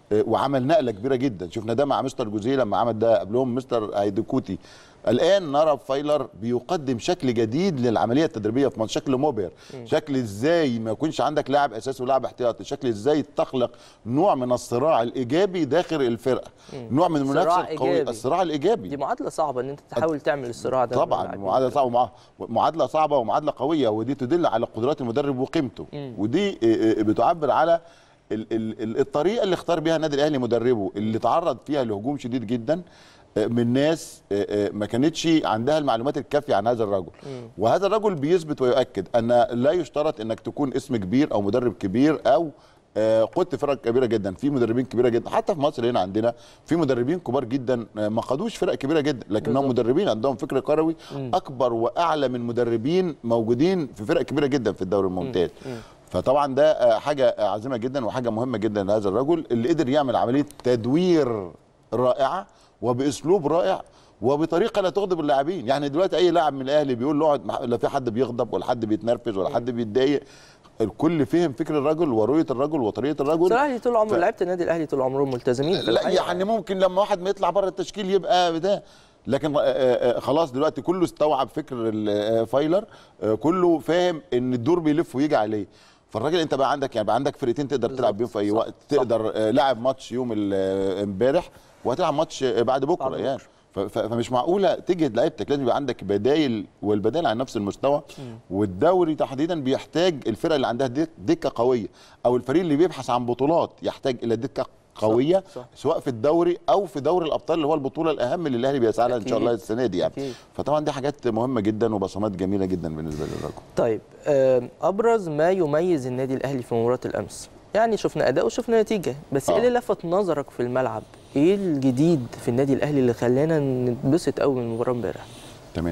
آه، وعمل نقله كبيره جدا شفنا ده مع مستر جوزيه لما عمل ده قبلهم مستر هيديكوتي الان نرى فايلر بيقدم شكل جديد للعمليه التدريبيه في مصر شكل مبهر شكل ازاي ما يكونش عندك لاعب اساسي ولاعب احتياطي شكل ازاي تخلق نوع من الصراع الايجابي داخل الفرقه نوع من المنافسه صراع القويه إيجابي. الصراع الايجابي دي معادله صعبه ان انت تحاول تعمل الصراع ده طبعا باللاعبين. معادله صعبه ومع- معادله صعبه ومعادله قويه ودي تدل على قدرات المدرب وقيمته ودي آه، آه، بتعبر على ال- ال- ال- الطريقه اللي اختار بيها النادي الاهلي مدربه اللي تعرض فيها لهجوم شديد جدا آه، من ناس آه، آه، ما كانتش عندها المعلومات الكافيه عن هذا الرجل وهذا الرجل بيثبت ويؤكد ان لا يشترط انك تكون اسم كبير او مدرب كبير او آه، قدت فرق كبيره جدا في مدربين كبيره جدا حتى في مصر هنا عندنا في مدربين كبار جدا آه، ما خدوش فرق كبيره جدا لكنهم مدربين عندهم فكر كروي اكبر واعلى من مدربين موجودين في فرق كبيره جدا في الدوري الممتاز فطبعا ده آه، حاجه عظيمه جدا وحاجه مهمه جدا لهذا الرجل اللي قدر يعمل عمليه تدوير رائعه وباسلوب رائع وبطريقه لا تغضب اللاعبين يعني دلوقتي اي لاعب من الاهلي بيقول له اقعد مع- لا في حد بيغضب ولا حد بيتنرفز ولا حد بيتضايق الكل فهم فكر الرجل ورؤيه الرجل وطريقه الرجل الاهلي طول عمره ف- لعيبه النادي الاهلي طول عمرهم ملتزمين في لا الحقيقة. يعني ممكن لما واحد ما يطلع بره التشكيل يبقى ده لكن آه، آه، خلاص دلوقتي كله استوعب فكر ال- آه، فايلر آه، كله فاهم ان الدور بيلف ويجي عليه فالراجل انت بقى عندك يعني بقى عندك فرقتين تقدر تلعب بيهم في اي صح، وقت صح. تقدر آه، لاعب ماتش يوم ال- آه، امبارح وهتلعب ماتش آه، بعد بكره بعد يعني ف- ف- فمش معقوله تجهد لعيبتك لازم يبقى عندك بدايل والبدائل على نفس المستوى والدوري تحديدا بيحتاج الفرقه اللي عندها دك- دكه قويه او الفريق اللي بيبحث عن بطولات يحتاج الى دكه قويه صح. سواء في الدوري او في دوري الابطال اللي هو البطوله الاهم اللي الاهلي بيسعى لها ان شاء أكيد. الله السنه دي يعني أكيد. فطبعا دي حاجات مهمه جدا وبصمات جميله جدا بالنسبه للرجل طيب آم، ابرز ما يميز النادي الاهلي في مباراه الامس يعني شفنا اداء وشفنا نتيجه بس ايه آه. اللي لفت نظرك في الملعب ايه الجديد في النادي الاهلي اللي خلانا نتبسط قوي من المباراه امبارح تمام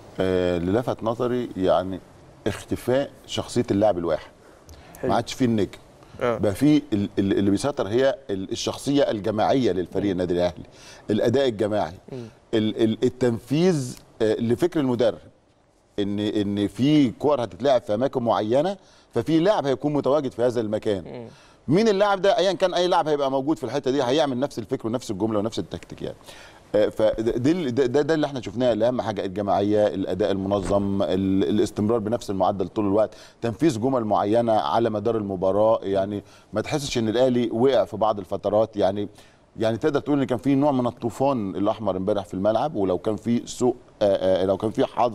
آه اللي لفت نظري يعني اختفاء شخصيه اللاعب الواحد حلو. ما عادش فيه النجم آه. بقى في ال- ال- اللي بيسيطر هي ال- الشخصيه الجماعيه للفريق النادي الاهلي الاداء الجماعي ال- ال- التنفيذ آه، لفكر المدرب ان ان في كور هتتلعب في اماكن معينه ففي لاعب هيكون متواجد في هذا المكان مين اللاعب ده ايا كان اي لاعب هيبقى موجود في الحته دي هيعمل نفس الفكر ونفس الجمله ونفس التكتيك يعني آه، فده ال- ده, ده, ده اللي احنا شفناه اللي اهم حاجه الجماعيه الاداء المنظم ال- الاستمرار بنفس المعدل طول الوقت تنفيذ جمل معينه على مدار المباراه يعني ما تحسش ان الاهلي وقع في بعض الفترات يعني يعني تقدر تقول ان كان في نوع من الطوفان الاحمر امبارح في الملعب ولو كان في سوء آه، آه، لو كان في حظ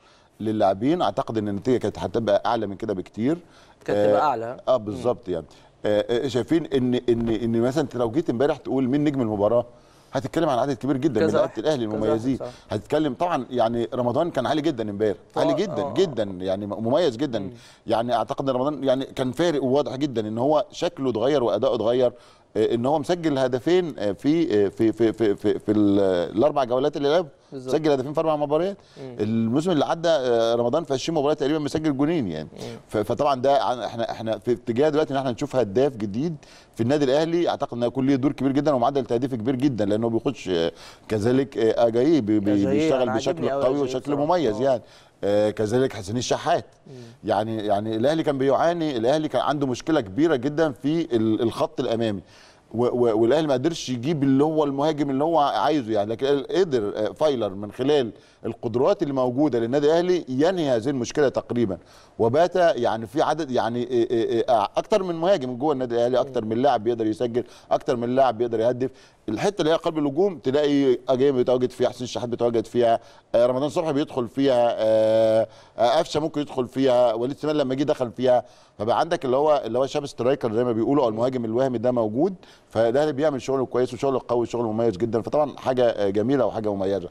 للاعبين اعتقد ان النتيجه كانت هتبقى اعلى من كده بكتير كانت آه، تبقى أعلى. اه بالظبط يعني آه آه، شايفين ان ان ان مثلا انت لو جيت امبارح تقول مين نجم المباراه هتتكلم عن عدد كبير جدا من كذا لعيبه واحد، الاهلي كذا المميزين واحد، صح. هتتكلم طبعا يعني رمضان كان عالي جدا امبارح طبعاً، عالي جدا آه. جدا يعني مميز جدا يعني اعتقد ان رمضان يعني كان فارق وواضح جدا ان هو شكله اتغير واداؤه اتغير آه، ان هو مسجل هدفين آه، في آه، في في في في, في ال- الاربع جولات اللي لعبها بالظبط. سجل هدفين في اربع مباريات الموسم اللي عدى آه، رمضان في 20 مباراه تقريبا مسجل جونين يعني ف- فطبعا ده عن- احنا احنا في اتجاه دلوقتي ان احنا نشوف هداف جديد في النادي الاهلي اعتقد انه هيكون ليه دور كبير جدا ومعدل تهديف كبير جدا لانه بيخش آه، كذلك آه، اجاي بي- بي- أجاييه، بيشتغل أنا بشكل عاجبني أوي قوي أجاييه وشكل بصراحة. مميز آه. يعني آه، كذلك حسين الشحات يعني يعني الاهلي كان بيعاني الاهلي كان عنده مشكله كبيره جدا في ال- الخط الامامي و- و- والاهلي ما قدرش يجيب اللي هو المهاجم اللي هو عايزه يعني لكن قدر آه، فايلر من خلال القدرات اللي موجوده للنادي الاهلي ينهي هذه المشكله تقريبا وبات يعني في عدد يعني آه، آه، آه، اكتر من مهاجم جوه النادي الاهلي اكتر من لاعب بيقدر يسجل اكتر من لاعب بيقدر يهدف الحته اللي هي قلب الهجوم تلاقي اجاي بيتواجد فيها حسين الشحات بيتواجد فيها آه، رمضان صبحي بيدخل فيها آه، آه، قفشه ممكن يدخل فيها وليد سليمان لما جه دخل فيها فبقى عندك اللي هو اللي هو شاب سترايكر زي ما بيقولوا او المهاجم الوهمي ده موجود فده اللي بيعمل شغل كويس وشغل قوي وشغل مميز جدا فطبعا حاجه آه، جميله وحاجه مميزه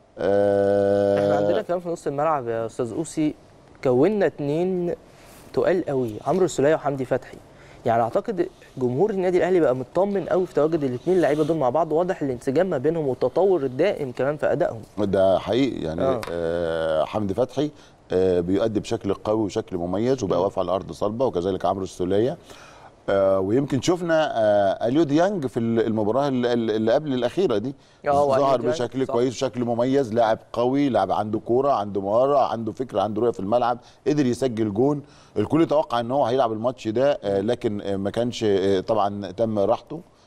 آه، احنا عندنا كمان في نص الملعب يا استاذ اوسي كونا اتنين تقال قوي عمرو السوليه وحمدي فتحي يعني اعتقد جمهور النادي الاهلي بقى مطمن قوي في تواجد الاثنين اللعيبه دول مع بعض واضح الانسجام ما بينهم والتطور الدائم كمان في ادائهم ده حقيقي يعني آه. آه. آه حمدي فتحي آه بيؤدي بشكل قوي وشكل مميز وبقى واقف على ارض صلبه وكذلك عمرو السوليه آه ويمكن شفنا آه اليو ديانج في المباراه اللي, اللي قبل الاخيره دي آه، هو أليو ظهر ديانج، بشكل صح. كويس وشكل مميز لاعب قوي لاعب عنده كوره عنده مهاره عنده فكره عنده رؤيه في الملعب قدر يسجل جون الكل توقع ان هو هيلعب الماتش ده آه لكن آه ما كانش آه طبعا تم راحته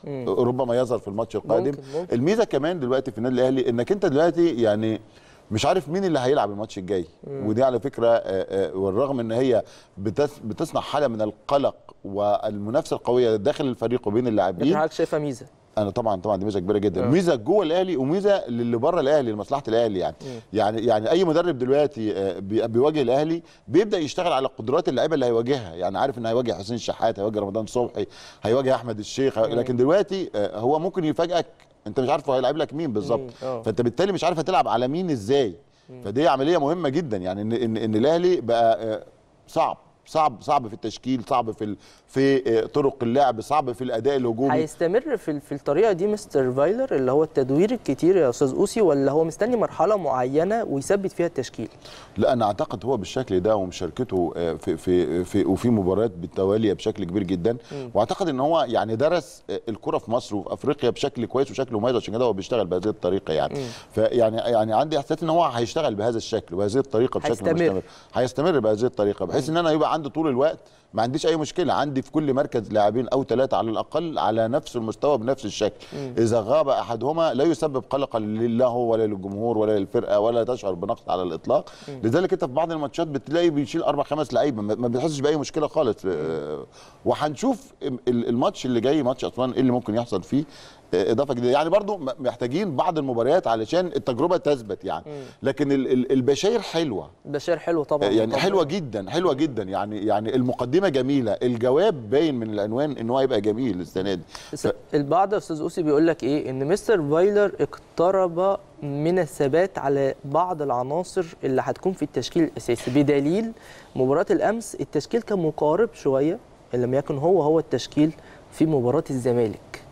ربما يظهر في الماتش القادم ممكن- ممكن. الميزه كمان دلوقتي في النادي الاهلي انك انت دلوقتي يعني مش عارف مين اللي هيلعب الماتش الجاي ودي على فكره آه، آه، والرغم ان هي بتس- بتصنع حاله من القلق والمنافسه القويه داخل الفريق وبين لكن اللاعبين حضرتك شايفها ميزه انا طبعا طبعا دي ميزه كبيره جدا ميزه جوه الاهلي وميزه للي بره الاهلي لمصلحه الاهلي يعني يعني يعني اي مدرب دلوقتي آه، بي- بيواجه الاهلي بيبدا يشتغل على قدرات اللعيبه اللي هيواجهها يعني عارف ان هيواجه حسين الشحات هيواجه رمضان صبحي هيواجه احمد الشيخ لكن دلوقتي آه، هو ممكن يفاجئك انت مش عارف هو هيلعب لك مين بالظبط مين، آه. فانت بالتالي مش عارف هتلعب على مين ازاي فدي عمليه مهمه جدا يعني ان ان, إن الاهلي بقى آه، صعب صعب صعب في التشكيل صعب في ال- في آه، طرق اللعب صعب في الاداء الهجومي هيستمر في في الطريقه دي مستر فايلر اللي هو التدوير الكتير يا استاذ اوسي ولا هو مستني مرحله معينه ويثبت فيها التشكيل لا انا اعتقد هو بالشكل ده ومشاركته آه، في في في وفي مباريات بالتواليه بشكل كبير جدا واعتقد ان هو يعني درس آه، الكره في مصر وفي افريقيا بشكل كويس وشكل مميز عشان كده هو بيشتغل بهذه الطريقه يعني فيعني يعني عندي احساس ان هو هيشتغل بهذا الشكل وبهذه الطريقه بشكل هيستمر. مستمر هيستمر بهذه الطريقه بحيث ان انا يبقى عندي طول الوقت ما عنديش اي مشكله عندي في كل مركز لاعبين او ثلاثه على الاقل على نفس المستوى بنفس الشكل اذا غاب احدهما لا يسبب قلقا له ولا للجمهور ولا للفرقه ولا تشعر بنقص على الاطلاق لذلك انت في بعض الماتشات بتلاقي بيشيل اربع خمس لعيبه ما ما بتحسش باي مشكله خالص آه، وهنشوف ال- الماتش اللي جاي ماتش اسوان ايه اللي ممكن يحصل فيه آه، اضافه جديده يعني برضو م- محتاجين بعض المباريات علشان التجربه تثبت يعني لكن ال- ال- البشاير حلوه بشير حلو طبعا يعني طبعاً. حلوه جدا حلوه جدا يعني يعني المقدمه جميله الجواب باين من العنوان ان هو هيبقى جميل السنه دي بس البعض يا استاذ اوسي بيقول لك ايه ان مستر فايلر اقترب من الثبات على بعض العناصر اللي هتكون في التشكيل الاساسي بدليل مباراه الامس التشكيل كان مقارب شويه ان لم يكن هو هو التشكيل في مباراه الزمالك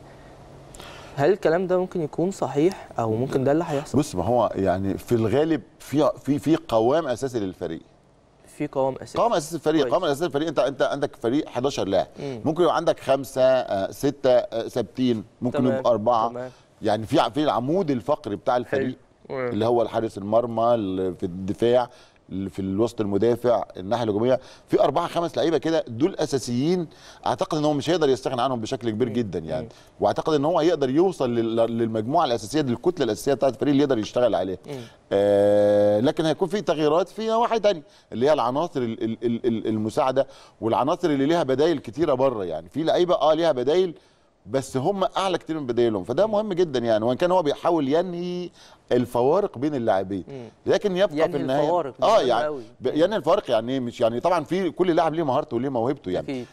هل الكلام ده ممكن يكون صحيح او ممكن ده اللي هيحصل بص ما هو يعني في الغالب في في في قوام اساسي للفريق في قوام اساسي قوام اساسي الفريق كويس. قوام اساسي الفريق انت انت عندك فريق 11 لاعب ممكن يبقى عندك خمسه آه، سته آه، ثابتين ممكن تمام، يبقى اربعه تمام. يعني في في العمود الفقري بتاع الفريق حلو. اللي هو الحارس المرمى اللي في الدفاع اللي في الوسط المدافع الناحيه الهجوميه في اربعه خمس لعيبه كده دول اساسيين اعتقد ان هو مش هيقدر يستغنى عنهم بشكل كبير جدا يعني واعتقد ان هو يقدر يوصل لل- للمجموعه الاساسيه دي الكتله الاساسيه بتاعت الفريق اللي يقدر يشتغل عليها آه لكن هيكون في تغييرات في نواحي تانية اللي هي العناصر ال- ال- ال- ال- المساعده والعناصر اللي ليها بدايل كتيره بره يعني في لعيبه اه ليها بدايل بس هم اعلى كتير من بدايلهم فده مهم جدا يعني وان كان هو بيحاول ينهي الفوارق بين اللاعبين لكن يبقى ينهي في النهايه الفوارق، ده اه مهم يعني أوي. ب- ينهي الفوارق يعني إيه؟ مش يعني طبعا في كل لاعب ليه مهارته وليه موهبته يعني أكيد.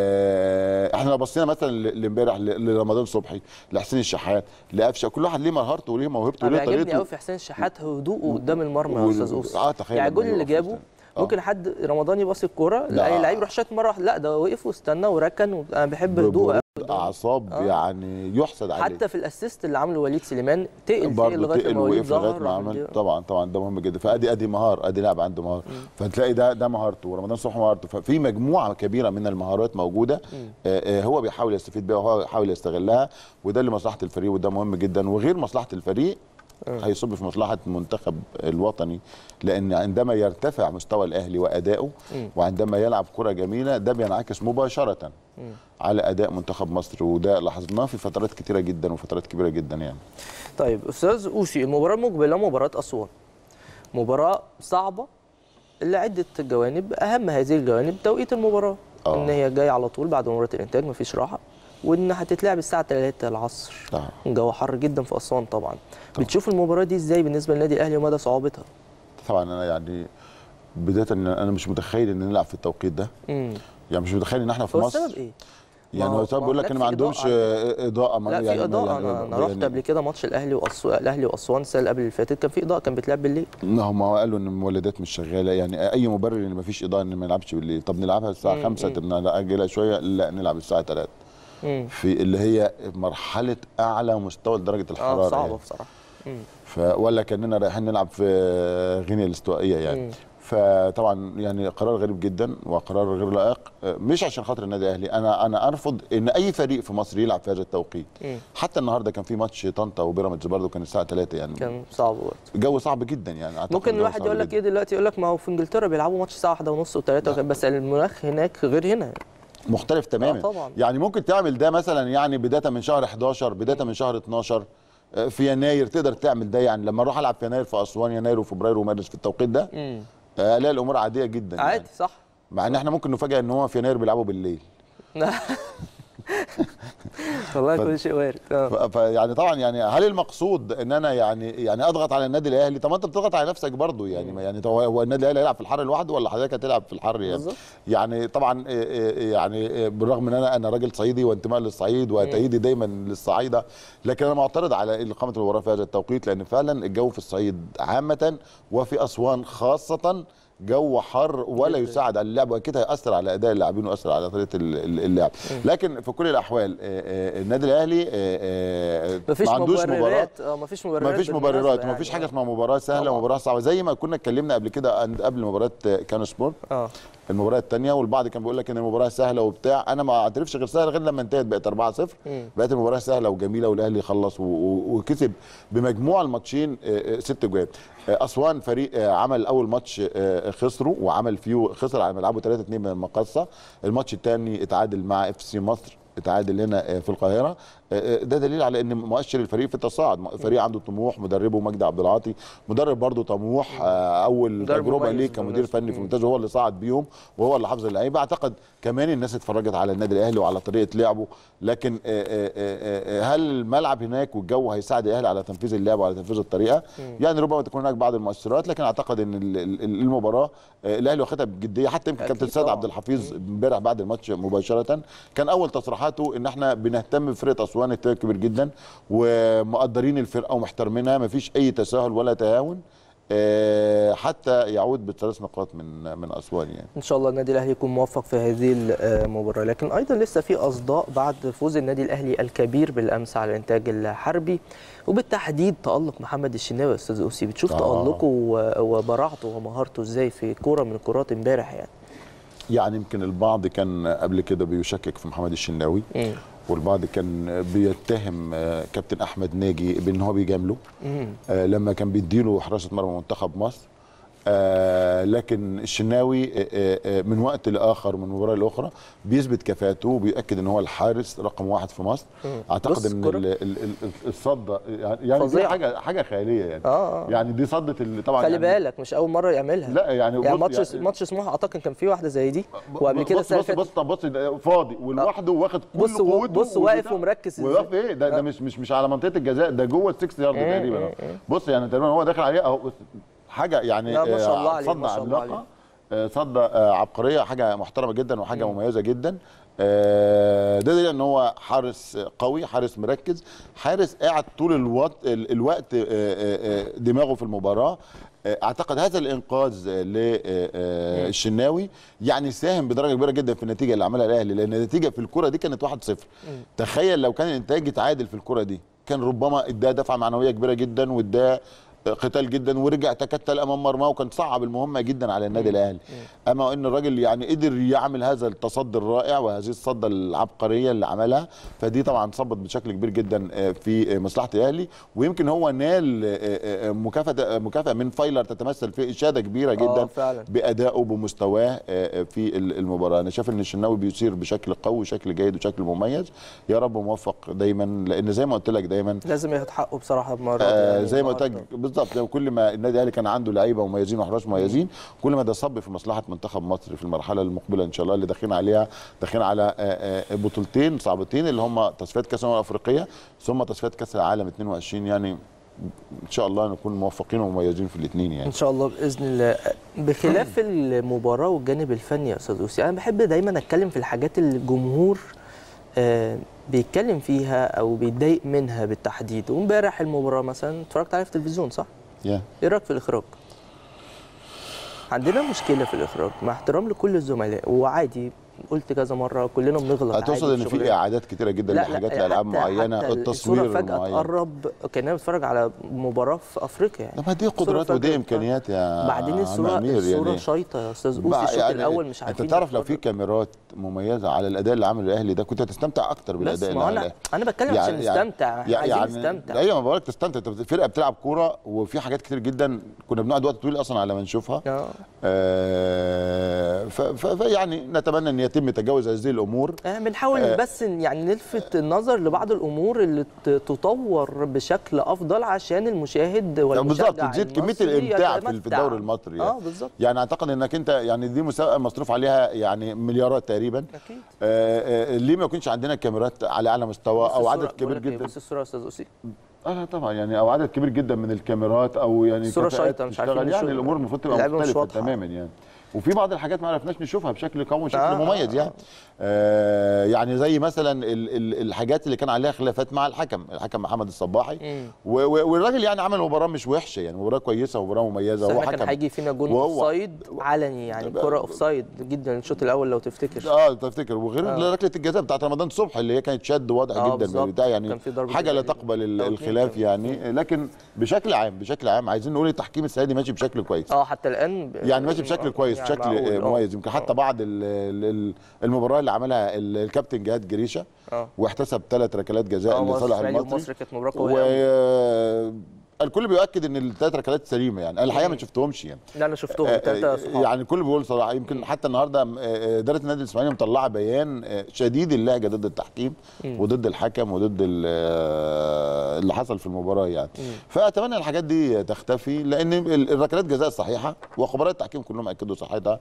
آه احنا لو بصينا مثلا ل- لامبارح ل- لرمضان صبحي لحسين الشحات لقفشه كل واحد ليه مهارته وليه موهبته انا وليه بيعجبني طريقته قوي في حسين الشحات هدوءه قدام المرمى يا وال- استاذ اوسي آه، تخيل يعني لما الجول اللي يقف جابه وسط- آه. ممكن حد رمضان يباصي الكوره لا. لا اي لعيب يروح شاط مره واحده لا ده وقف واستنى وركن و- انا بحب هدوءه ببرود قوي. اعصاب آه. يعني يحسد عليه حتى في الاسيست اللي عمله وليد سليمان تقل تقل برضه لغايه تقل ما وليد وقف لغايه ظهر ما راح عمل مديه. طبعا طبعا ده مهم جدا فادي ادي مهار ادي لاعب عنده مهار فتلاقي ده ده مهارته ورمضان صبحي مهارته ففي مجموعه كبيره من المهارات موجوده آه آه هو بيحاول يستفيد بيها وهو بيحاول يستغلها وده اللي مصلحه الفريق وده مهم جدا وغير مصلحه الفريق هيصب في مصلحه المنتخب الوطني لان عندما يرتفع مستوى الاهلي وادائه وعندما يلعب كره جميله ده بينعكس مباشره على اداء منتخب مصر وده لاحظناه في فترات كتيره جدا وفترات كبيره جدا يعني طيب استاذ اوسي المباراه المقبله مباراه اسوان مباراه صعبه لعده جوانب اهم هذه الجوانب توقيت المباراه آه. ان هي جايه على طول بعد مباراه الانتاج مفيش راحه وان هتتلعب الساعه 3 العصر آه. الجو حر جدا في اسوان طبعا بتشوف المباراه دي ازاي بالنسبه للنادي الاهلي ومدى صعوبتها طبعا انا يعني بدايه ان انا مش متخيل ان نلعب في التوقيت ده امم يعني مش متخيل ان احنا في هو مصر السبب ايه يعني ما هو هو- السبب ما بيقول هو لك ان هناك ما في عندهمش إضاءة. اضاءه ما لا يعني في اضاءه يعني انا انا رحت قبل كده ماتش الاهلي وأسوان الاهلي واسوان السنه اللي قبل اللي فاتت كان في اضاءه كان بيتلعب بالليل لا هم قالوا ان المولدات مش شغاله يعني اي مبرر ان ما فيش اضاءه ان ما نلعبش بالليل طب نلعبها الساعه 5 طب ناجلها شويه لا نلعب الساعه 3 امم في اللي هي مرحله اعلى مستوى لدرجه الحراره اه صعبه يعني. بصراحه مم. ف ولا كاننا رايحين نلعب في غينيا الاستوائيه يعني مم. فطبعا يعني قرار غريب جدا وقرار غير لائق مش عشان خاطر النادي الاهلي انا انا ارفض ان اي فريق في مصر يلعب في هذا التوقيت مم. حتى النهارده كان في ماتش طنطا وبيراميدز برضه كان الساعه 3 يعني كان صعب برضه الجو صعب جدا يعني أعتقد ممكن الجو الواحد صعب يقول لك جداً. ايه دلوقتي يقول لك ما هو في انجلترا بيلعبوا ماتش الساعه واحدة ونص وثلاثة وكان بس المناخ هناك غير هنا مختلف تماما آه طبعاً. يعني ممكن تعمل ده مثلا يعني بدايه من شهر 11 بدايه من شهر 12 آه، في يناير تقدر تعمل ده يعني لما اروح العب في يناير في اسوان يناير وفبراير ومارس في التوقيت ده مم. آه، الاقي الامور عاديه جدا يعني. عادي صح مع ان احنا ممكن نفاجئ ان هو في يناير بيلعبوا بالليل والله كل شيء وارد آه. ف- فيعني طبعا يعني هل المقصود ان انا يعني يعني اضغط على النادي الاهلي طب ما انت بتضغط على نفسك برضو يعني ما يعني هو هو النادي الاهلي هيلعب في الحر لوحده ولا حضرتك هتلعب في الحر يعني بالظبط. يعني طبعا إيه إيه يعني إيه بالرغم ان انا انا راجل صعيدي وانتماء للصعيد وتأييدي دايما للصعايده لكن انا معترض على اقامه المباراه في هذا التوقيت لان فعلا الجو في الصعيد عامه وفي اسوان خاصه جو حر ولا جداً. يساعد على اللعب واكيد هياثر على اداء اللاعبين ويأثر على طريقه ال- ال- اللعب لكن في كل الاحوال آه، آه، النادي الاهلي آه، آه، مفيش ما عندوش مباراه مبررات اه مفيش مبررات ما فيش بالمناسبة مبررات يعني. ما فيش حاجه اسمها مباراه سهله طبعاً. ومباراه صعبه زي ما كنا اتكلمنا قبل كده عند- قبل مباراه كانو سبورت اه المباراه الثانيه والبعض كان بيقول لك ان المباراه سهله وبتاع انا ما اعترفش غير سهله غير لما انتهت بقت 4-0 مم. بقت المباراه سهله وجميله والاهلي خلص و- و- وكسب بمجموع الماتشين آه، آه، ست جوان آه، اسوان فريق آه، عمل اول ماتش آه، خسره وعمل فيه خسر على ملعبه 3-2 من المقصه الماتش الثاني اتعادل مع اف سي مصر اتعادل هنا آه، في القاهره آه، آه، ده دليل على ان مؤشر الفريق في التصاعد فريق عنده طموح مدربه مجدي عبد العاطي مدرب برضه طموح آه، اول مدرب تجربه مميز ليه كمدير بالمناسبة. فني في الممتاز وهو اللي صعد بيهم وهو اللي حافظ اللعيبه اعتقد كمان الناس اتفرجت على النادي الاهلي وعلى طريقه لعبه لكن آه، آه، آه، آه، هل الملعب هناك والجو هيساعد الاهلي على تنفيذ اللعب وعلى تنفيذ الطريقه يعني ربما تكون هناك بعض المؤثرات لكن اعتقد ان ال- ال- المباراه آه، الاهلي واخدها بجديه حتى يمكن أكيد كابتن سيد طبعاً. عبد الحفيظ امبارح بعد الماتش مباشره كان اول تصريحاته ان احنا بنهتم بفرقه اسوان اهتمام كبير جدا ومقدرين الفرقه ومحترمينها مفيش اي تساهل ولا تهاون آه، حتى يعود بثلاث نقاط من من اسوان يعني ان شاء الله النادي الاهلي يكون موفق في هذه المباراه لكن ايضا لسه في اصداء بعد فوز النادي الاهلي الكبير بالامس على الانتاج الحربي وبالتحديد تالق محمد الشناوي يا استاذ اوسي بتشوف آه. تالقه و- وبراعته ومهارته ازاي في كوره من الكرات امبارح يعني يعني يمكن البعض كان قبل كده بيشكك في محمد الشناوي مم. والبعض كان بيتهم آه، كابتن احمد ناجي بان هو بيجامله مم. آه، لما كان بيديله حراسه مرمى منتخب مصر آه لكن الشناوي آه، آه، آه، من وقت لاخر من مباراه لاخرى بيثبت كفاءته وبيأكد ان هو الحارس رقم واحد في مصر مم. اعتقد بص ان الكرة. ال- ال- ال- الصده يعني يعني دي فظيعة. حاجه حاجه خياليه يعني آه، آه. يعني دي صده اللي طبعا خلي يعني بالك مش اول مره يعملها لا يعني يعني بص ماتش يعني- ماتش سموحه اعتقد كان في واحده زي دي وقبل كده بص السنه بص اللي بص فاتت طب بص ده فاضي ولوحده واخد كل بص و- قوته بص واقف وبتاع. ومركز إزاي. وواقف ايه ده, ده مش مش مش على منطقه الجزاء ده جوه السكس يارد تقريبا أهو. بص يعني تقريبا هو داخل عليه اهو بص حاجه يعني لا، ما شاء آه، الله عليه، صدى ما شاء الله عملاقه آه، صدى آه، عبقريه حاجه محترمه جدا وحاجه مميزه جدا آه، ده دليل ان هو حارس قوي حارس مركز حارس قاعد طول الوقت ال- الوقت آه، آه، آه، دماغه في المباراه آه، اعتقد هذا الانقاذ للشناوي يعني ساهم بدرجه كبيره جدا في النتيجه اللي عملها الاهلي لان النتيجه في الكره دي كانت 1-0 تخيل لو كان الانتاج اتعادل في الكره دي كان ربما اداه دفعه معنويه كبيره جدا واداه قتال جدا ورجع تكتل امام مرماه وكان صعب المهمه جدا على النادي الاهلي اما ان الراجل يعني قدر يعمل هذا التصدي الرائع وهذه الصده العبقريه اللي عملها فدي طبعا صبت بشكل كبير جدا آه، في آه، مصلحه الاهلي ويمكن هو نال آه، آه، آه، مكافاه مكافاه من فايلر تتمثل في اشاده كبيره جدا فعلا. بادائه بمستواه آه، في ال- المباراه انا شايف ان الشناوي بيسير بشكل قوي وشكل جيد وشكل مميز يا رب موفق دايما لان زي ما قلت لك دايما لازم ياخد حقه بصراحه بمرات آه يعني زي ما قلت النهاردة. لك بالظبط لو كل ما النادي الاهلي كان عنده لعيبه مميزين وحراس مميزين كل ما ده صب في مصلحه منتخب مصر في المرحله المقبله ان شاء الله اللي داخلين عليها داخلين على آه، آه، بطولتين صعبتين اللي هم تصفيات كاس الامم الافريقيه ثم تصفيات كاس العالم 22 يعني ان شاء الله نكون موفقين ومميزين في الاثنين يعني ان شاء الله باذن الله بخلاف المباراه والجانب الفني يا استاذ اوسي انا بحب دايما اتكلم في الحاجات اللي الجمهور آه، بيتكلم فيها او بيتضايق منها بالتحديد وامبارح المباراه مثلا اتفرجت عليها في التلفزيون صح يا ايه رايك في الاخراج عندنا مشكله في الاخراج مع احترام لكل الزملاء وعادي قلت كذا مره كلنا بنغلط هتقصد عادي ان في في شغلنا. اعادات كتيره جدا لحاجات لالعاب حتى- معينه حتى التصوير الصورة فجاه معين تقرب كاننا بنتفرج على مباراه في افريقيا يعني طب ما دي الصورة قدرات فجأة ودي بتاع- امكانيات يا بعدين عم الصوره أمير الصوره يعني. شايطه يا استاذ بقى اوسي الشوط يعني الاول مش عارفين انت تعرف لو في نتفرج. كاميرات مميزه على الاداء اللي عمله الاهلي ده كنت هتستمتع اكتر بس بالاداء اللي ما هو عمله انا الأهلي. انا بتكلم عشان نستمتع احنا عايزين نستمتع ايوه ما بقولك تستمتع انت فرقه بتلعب كوره وفي حاجات كتير جدا كنا بنقعد وقت طويل اصلا على ما نشوفها آه. آه ف- ف- فيعني نتمنى ان يتم تجاوز هذه الامور آه، بنحاول آه. بس إن يعني نلفت النظر لبعض الامور اللي ت- تطور بشكل افضل عشان المشاهد والمشجع بالظبط تزيد كميه المصري الامتاع في في يتمتع. الدوري المصري اه بالظبط يعني اعتقد انك انت يعني دي مسابقه مصروف عليها يعني مليارات تقريبا اكيد آه، آه، ليه ما يكونش عندنا كاميرات على اعلى مستوى بص او الصورة- عدد بقول كبير لك إيه، جدا بص الصوره يا استاذ اوسي اه لا طبعا يعني او عدد كبير جدا من الكاميرات او يعني الصورة كفاءات شايطة، مش عارفين تشتغل يعني نشوف- الامور المفروض تبقى اللعبة مش مختلفه واضحة. تماما يعني وفي بعض الحاجات ما عرفناش نشوفها بشكل قوي وشكل آه، مميز يعني آه يعني زي مثلا ال ال الحاجات اللي كان عليها خلافات مع الحكم الحكم محمد الصباحي مم. و- و- والراجل يعني عمل مباراه مش وحشه يعني مباراه كويسه ومباراه مميزه بس هو احنا كان حكم هيجي فينا جون وهو- اوفسايد علني يعني كره اوفسايد جدا الشوط الاول لو تفتكر اه تفتكر وغير آه. ركله الجزاء بتاعت رمضان صبحي اللي هي كانت شد واضح آه، جدا بالظبط. بتاع يعني كان في ضربة حاجه لا جزاء تقبل ال- أو اتنين الخلاف كمان. يعني لكن بشكل عام بشكل عام عايزين نقول التحكيم السنه دي ماشي بشكل كويس اه حتى الان ب- يعني ماشي بشكل آه، كويس يعني بشكل معقول، آه، آه. مميز يمكن حتى بعد ال- ال- ال- المباراه اللي عملها ال- الكابتن جهاد جريشه اه واحتسب ثلاث ركلات جزاء اه مصر لصالح الإسماعيلي المصري ومصر كانت مباراه و قويه أوي. الكل بيؤكد ان الثلاث ركلات سليمه يعني انا الحقيقه ما شفتهمش يعني لا انا شفتهم آه، ثلاثه آه، صحاب يعني الكل بيقول صراحه يمكن حتى النهارده آه، آه، اداره النادي الاسماعيلي مطلعه بيان آه، شديد اللهجه ضد التحكيم وضد الحكم وضد ال- آه، اللي حصل في المباراه يعني فاتمنى الحاجات دي تختفي لان ال- الركلات جزاء صحيحه وخبراء التحكيم كلهم اكدوا صحتها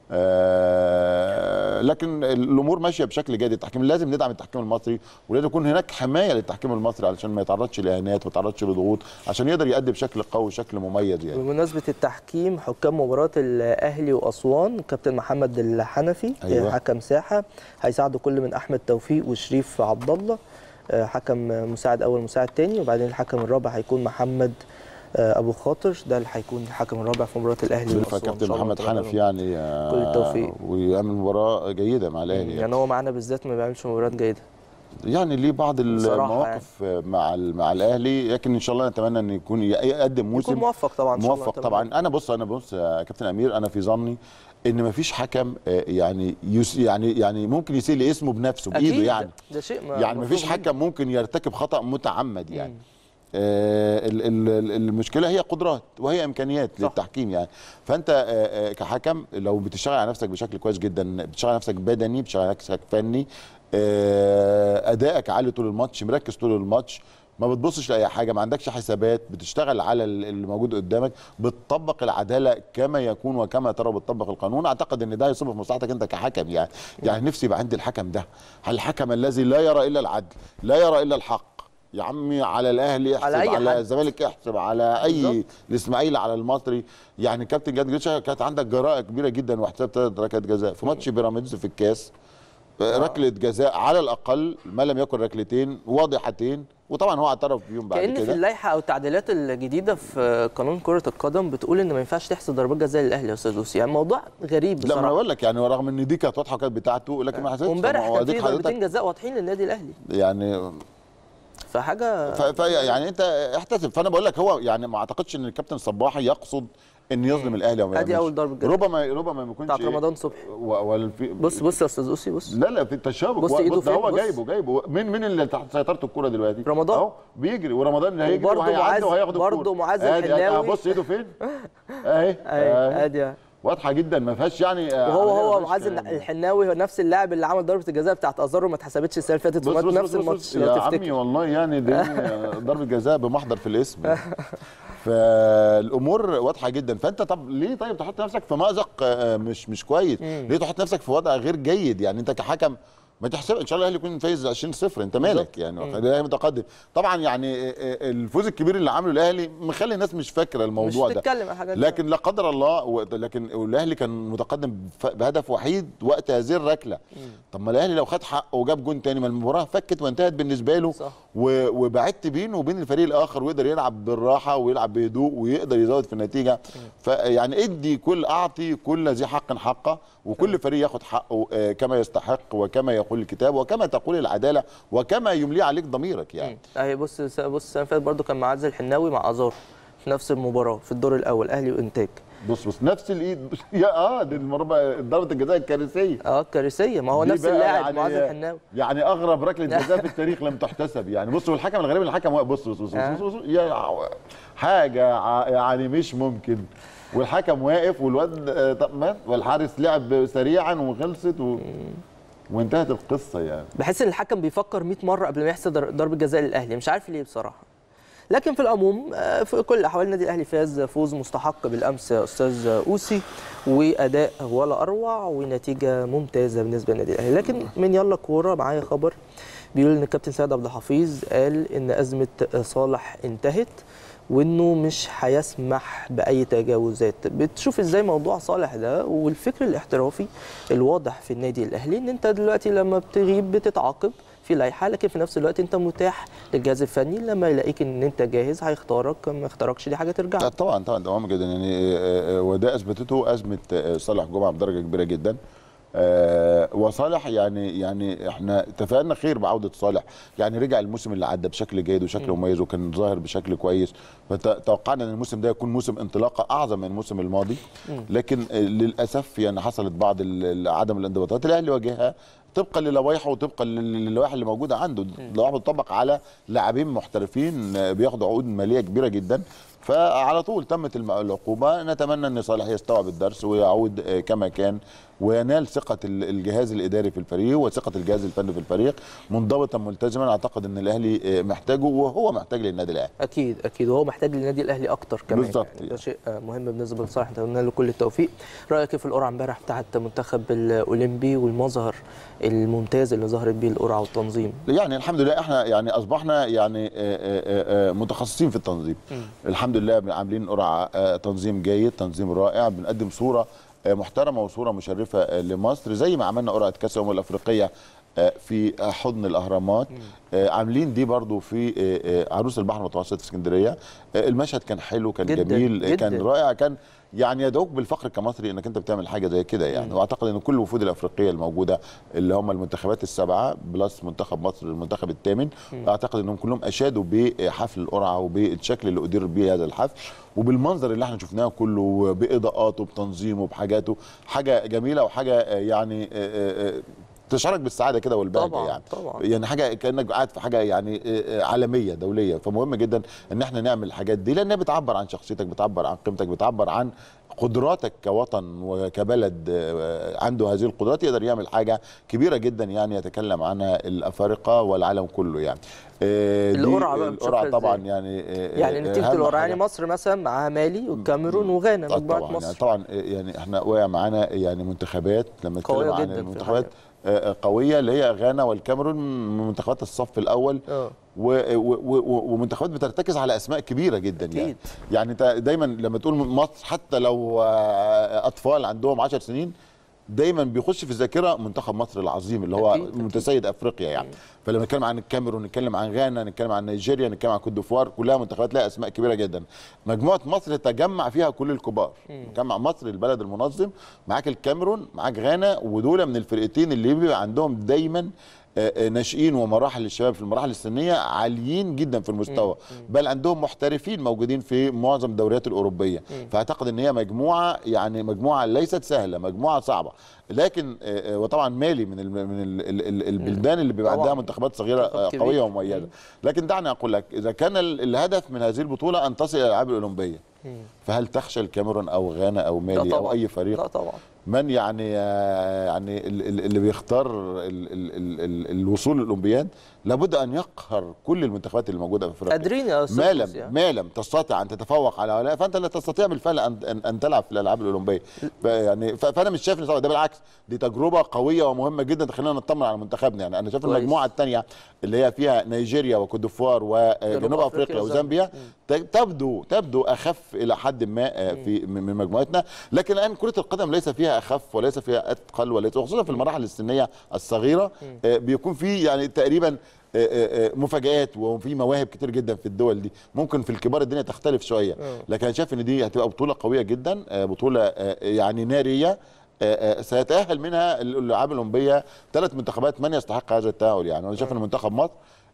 آه، لكن الامور ماشيه بشكل جيد التحكيم لازم ندعم التحكيم المصري ولازم يكون هناك حمايه للتحكيم المصري علشان ما يتعرضش لاهانات وما يتعرضش لضغوط عشان يقدر يأدي بشكل قوي وشكل مميز يعني بمناسبه التحكيم حكام مباراه الاهلي واسوان كابتن محمد الحنفي أيوة. آه، حكم ساحه هيساعده كل من احمد توفيق وشريف عبد الله آه، حكم مساعد اول مساعد تاني وبعدين الحكم الرابع هيكون محمد آه، ابو خاطر ده اللي هيكون الحكم الرابع في مباراه الاهلي شريف واسوان إن كابتن شاء الله محمد تعالى. حنفي يعني آه، كل التوفيق. ويعمل مباراه جيده مع الاهلي يعني, يعني هو معانا بالذات ما بيعملش مباريات جيده يعني ليه بعض بصراحة المواقف مع ال- مع الاهلي لكن ان شاء الله نتمنى ان يكون ي- يقدم موسم يكون موفق طبعا إن شاء الله. موفق طبعا انا بص انا بص يا كابتن امير انا في ظني ان مفيش حكم آه، يعني يس يعني يعني ممكن يسيء لاسمه بنفسه بايده أكيد، يعني ده شيء ما يعني مفيش مفروغ منه. حكم ممكن يرتكب خطا متعمد يعني آه ال- ال- ال- المشكله هي قدرات وهي امكانيات صح. للتحكيم يعني فانت آه آه كحكم لو بتشتغل على نفسك بشكل كويس جدا بتشتغل على نفسك بدني بتشتغل على نفسك فني آه ادائك عالي طول الماتش مركز طول الماتش ما بتبصش لاي حاجه ما عندكش حسابات بتشتغل على ال- اللي موجود قدامك بتطبق العداله كما يكون وكما ترى بتطبق القانون اعتقد ان ده هيصب في مصلحتك انت كحكم يعني يعني نفسي يبقى عندي الحكم ده الحكم الذي لا يرى الا العدل لا يرى الا الحق يا عمي على الاهلي احسب على على, أي على حد. الزمالك احسب على اي بالظبط. الاسماعيلي على المصري يعني كابتن جاد جريشة كانت عندك جراءه كبيره جدا واحتساب ثلاث ركلات جزاء في ماتش بيراميدز في الكاس ركله جزاء على الاقل ما لم يكن ركلتين واضحتين وطبعا هو اعترف بيهم بعد كأن في كده اللائحة أو التعديلات الجديدة في قانون كرة القدم بتقول إن ما ينفعش تحسب ضربات جزاء للأهلي يا أستاذ لوسي يعني موضوع غريب لا ما انا بصراحة بقول لك يعني رغم ان دي كانت واضحه وكانت بتاعته لكن ما حسيتش وامبارح هو كان أديك في ضربتين حضرتك جزاء واضحين للنادي الأهلي يعني فحاجة ف... ف... يعني انت احتسب فانا بقول لك هو يعني ما اعتقدش ان الكابتن صباحي يقصد ان يظلم الاهلي او ما ادي يعملش. اول ضربة جزاء. ربما ربما ما يكونش بتاعت إيه، رمضان صبحي و... ولا في بص بص يا أستاذ أوسي بص لا لا في التشابك بص هو- إيده ده فين، هو بص. جايبه جايبه مين مين اللي تحت سيطرته الكوره دلوقتي رمضان. اهو بيجري ورمضان اللي هيجري وبرضه وهيعدي معاذ- وهياخد الكوره برضه معاذ آدي- آدي- الحناوي. بص ايده فين اهي أهي أهي. ادي واضحه جدا ما فيهاش يعني آه، وهو عملية هو ما معاذ فيهاش كلام. الحناوي هو نفس اللاعب اللي عمل ضربة الجزاء بتاعت أزارو ما اتحسبتش السنة اللي فاتت بص ومات بص نفس بص الماتش بص لو يا عمي تفتكر والله يعني دي ضربه جزاء بمحضر في الاسم فالامور واضحه جدا فانت طب ليه طيب تحط نفسك في مأزق آه، مش مش كويس ليه تحط نفسك في وضع غير جيد يعني انت كحكم ما تحسب ان شاء الله الاهلي يكون فايز 20 0 انت مالك يعني الاهلي متقدم طبعا يعني آه، آه، الفوز الكبير اللي عمله الاهلي مخلي الناس مش فاكره الموضوع مش ده تتكلم عن الحاجات دي. لكن لا قدر الله و- لكن الاهلي كان متقدم بف- بهدف وحيد وقت هذه الركله طب ما الاهلي لو خد حقه وجاب جون تاني ما المباراه فكت وانتهت بالنسبه له صح. و- وبعدت بينه وبين الفريق الاخر ويقدر يلعب بالراحه ويلعب بهدوء ويقدر يزود في النتيجه فيعني ادي كل اعطي كل ذي حق حقه وكل فريق ياخد حقه آه، كما يستحق وكما يقول الكتاب وكما تقول العداله وكما يملي عليك ضميرك يعني اهي بص بص السنه اللي فاتت برضه كان معاذ الحناوي مع ازار في نفس المباراه في الدور الاول اهلي وانتاج بص بص نفس الايد يا اه دي المربع ضربه الجزاء الكارثيه اه كارثيه ما هو دي نفس بقى اللاعب معاذ الحناوي يعني اغرب ركله جزاء في التاريخ لم تحتسب يعني بص والحكم الغريب إن الحكم واقف بص بص بص, آه. بص, بص, بص يا حاجه ع- يعني مش ممكن والحكم واقف والواد آه، طب مات والحارس لعب سريعا وخلصت و... وانتهت القصه يعني بحس ان الحكم بيفكر 100 مره قبل ما يحسب در- ضربه جزاء للاهلي مش عارف ليه بصراحه لكن في العموم آه، في كل الاحوال النادي الاهلي فاز فوز مستحق بالامس يا استاذ اوسي واداء ولا اروع ونتيجه ممتازه بالنسبه للنادي الاهلي لكن من يلا كوره معايا خبر بيقول ان الكابتن سيد عبد الحفيظ قال ان ازمه صالح انتهت وانه مش هيسمح باي تجاوزات بتشوف ازاي موضوع صالح ده والفكر الاحترافي الواضح في النادي الاهلي ان انت دلوقتي لما بتغيب بتتعاقب في لائحه لكن في نفس الوقت انت متاح للجهاز الفني لما يلاقيك ان انت جاهز هيختارك ما اختاركش دي حاجه ترجع لا له. طبعا طبعا ده مهم جدا يعني آه، آه، وده اثبتته ازمه آه، صالح جمعه بدرجه كبيره جدا آه، وصالح يعني يعني احنا تفائلنا خير بعوده صالح يعني رجع الموسم اللي عدى بشكل جيد وشكل مميز وكان ظاهر بشكل كويس فتوقعنا ان الموسم ده يكون موسم انطلاقه اعظم من الموسم الماضي لكن آه، للاسف يعني حصلت بعض ال- ال- عدم الانضباطات الاهلي واجهها طبقا للوائحه وطبقا لل- للوائح اللي موجوده عنده اللوائح بتطبق على لاعبين محترفين آه، بياخدوا عقود ماليه كبيره جدا فعلى طول تمت الم- العقوبه نتمنى ان صالح يستوعب الدرس ويعود آه، كما كان وينال ثقه ال- الجهاز الاداري في الفريق وثقه الجهاز الفني في الفريق منضبطا ملتزما اعتقد ان الاهلي آه، محتاجه وهو محتاج للنادي الاهلي اكيد اكيد وهو محتاج للنادي الاهلي اكتر كمان بالظبط يعني ده يعني. شيء آه، مهم بالنسبه لصالح نتمنى له كل التوفيق رايك إيه في القرعه امبارح بتاعت المنتخب الاولمبي والمظهر الممتاز اللي ظهرت بيه القرعه والتنظيم يعني الحمد لله احنا يعني اصبحنا يعني آه، آه، آه، متخصصين في التنظيم الحمد لله عاملين قرعه آه، تنظيم جيد تنظيم رائع بنقدم صوره آه، محترمه وصوره مشرفه آه، لمصر زي ما عملنا قرعه كاس الامم الافريقيه آه، في آه، حضن الاهرامات آه، عاملين دي برضو في آه، آه، عروس البحر المتوسط في اسكندريه آه، المشهد كان حلو كان جداً، جميل آه، كان جداً. رائع كان يعني يدعوك بالفخر كمصري انك انت بتعمل حاجه زي كده يعني واعتقد ان كل الوفود الافريقيه الموجوده اللي هم المنتخبات السبعه بلس منتخب مصر المنتخب الثامن اعتقد انهم كلهم اشادوا بحفل القرعه وبالشكل اللي ادير به هذا الحفل وبالمنظر اللي احنا شفناه كله باضاءاته بتنظيمه بحاجاته حاجه جميله وحاجه آه، يعني آه، آه، آه، تشعرك بالسعاده كده والبهجه طبعاً، يعني طبعاً. يعني حاجه كانك قاعد في حاجه يعني آه، آه، عالميه دوليه فمهم جدا ان احنا نعمل الحاجات دي لانها بتعبر عن شخصيتك بتعبر عن قيمتك بتعبر عن قدراتك كوطن وكبلد آه، عنده هذه القدرات يقدر يعمل حاجه كبيره جدا يعني يتكلم عنها الافارقه والعالم كله يعني آه، دي القرعة بقى القرعه بتشوفها طبعا إزاي؟ يعني آه، يعني آه، نتيجه أهم القرعه حاجة. يعني مصر مثلا معاها مالي والكاميرون وغانا آه مجموعه طبعا مصر يعني طبعا يعني احنا وقع معانا يعني منتخبات لما قوية نتكلم عن جداً في المنتخبات الحقيقة. آه، آه، قويه اللي هي غانا والكاميرون من منتخبات الصف الاول اه و- و- و- ومنتخبات بترتكز على اسماء كبيره جدا يعني أكيد. يعني انت دايما لما تقول مصر حتى لو آه، اطفال عندهم 10 سنين دايما بيخش في الذاكره منتخب مصر العظيم اللي هو أكيد، أكيد. متسيد افريقيا يعني فلما نتكلم عن الكاميرون نتكلم عن غانا نتكلم عن نيجيريا نتكلم عن كوت ديفوار كلها منتخبات لها اسماء كبيره جدا مجموعه مصر تجمع فيها كل الكبار تجمع مصر البلد المنظم معاك الكاميرون معاك غانا ودول من الفرقتين اللي بيبقى عندهم دايما آه، آه، ناشئين ومراحل الشباب في المراحل السنيه عاليين جدا في المستوى بل عندهم محترفين موجودين في معظم الدوريات الاوروبيه فاعتقد ان هي مجموعه يعني مجموعه ليست سهله مجموعه صعبه لكن آه، آه، وطبعا مالي من ال من ال ال ال البلدان اللي بيبقى طبعاً. عندها منتخبات صغيره منتخب آه، كبير. قويه ومميزه لكن دعني اقول لك اذا كان ال- الهدف من هذه البطوله ان تصل الى الالعاب الاولمبيه فهل تخشى الكاميرون او غانا او لا مالي او طبعا اي فريق لا طبعا من يعني آه، يعني ال- ال- اللي بيختار ال- ال- ال- ال- الوصول للاولمبياد لابد ان يقهر كل المنتخبات اللي موجوده في افريقيا قادرين يا استاذ ما لم فوزي، ها؟ ما لم تستطع ان تتفوق على هؤلاء فانت لا تستطيع بالفعل ان ان, أن تلعب في الالعاب الاولمبيه ف- يعني ف- فانا مش شايف ان طبعاً ده بالعكس دي تجربه قويه ومهمه جدا تخلينا نطمن على منتخبنا يعني انا شايف كويس. المجموعه الثانيه اللي هي فيها نيجيريا وكوت ديفوار وجنوب أفريقيا افريقيا وزامبيا. وزامبيا ت- تبدو تبدو اخف الى حد ما آه، في من من مجموعتنا لكن الان كره القدم ليس فيها اخف وليس فيها اثقل وليس وخصوصا في المراحل السنيه الصغيره آه، بيكون في يعني تقريبا آه، آه، آه، مفاجآت وفي مواهب كتير جدا في الدول دي ممكن في الكبار الدنيا تختلف شويه لكن انا شايف ان دي هتبقى بطوله قويه جدا آه، بطوله آه، يعني ناريه آه، آه، سيتاهل منها الالعاب الاولمبيه ثلاث منتخبات من يستحق هذا التاهل يعني وانا شايف ان منتخب مصر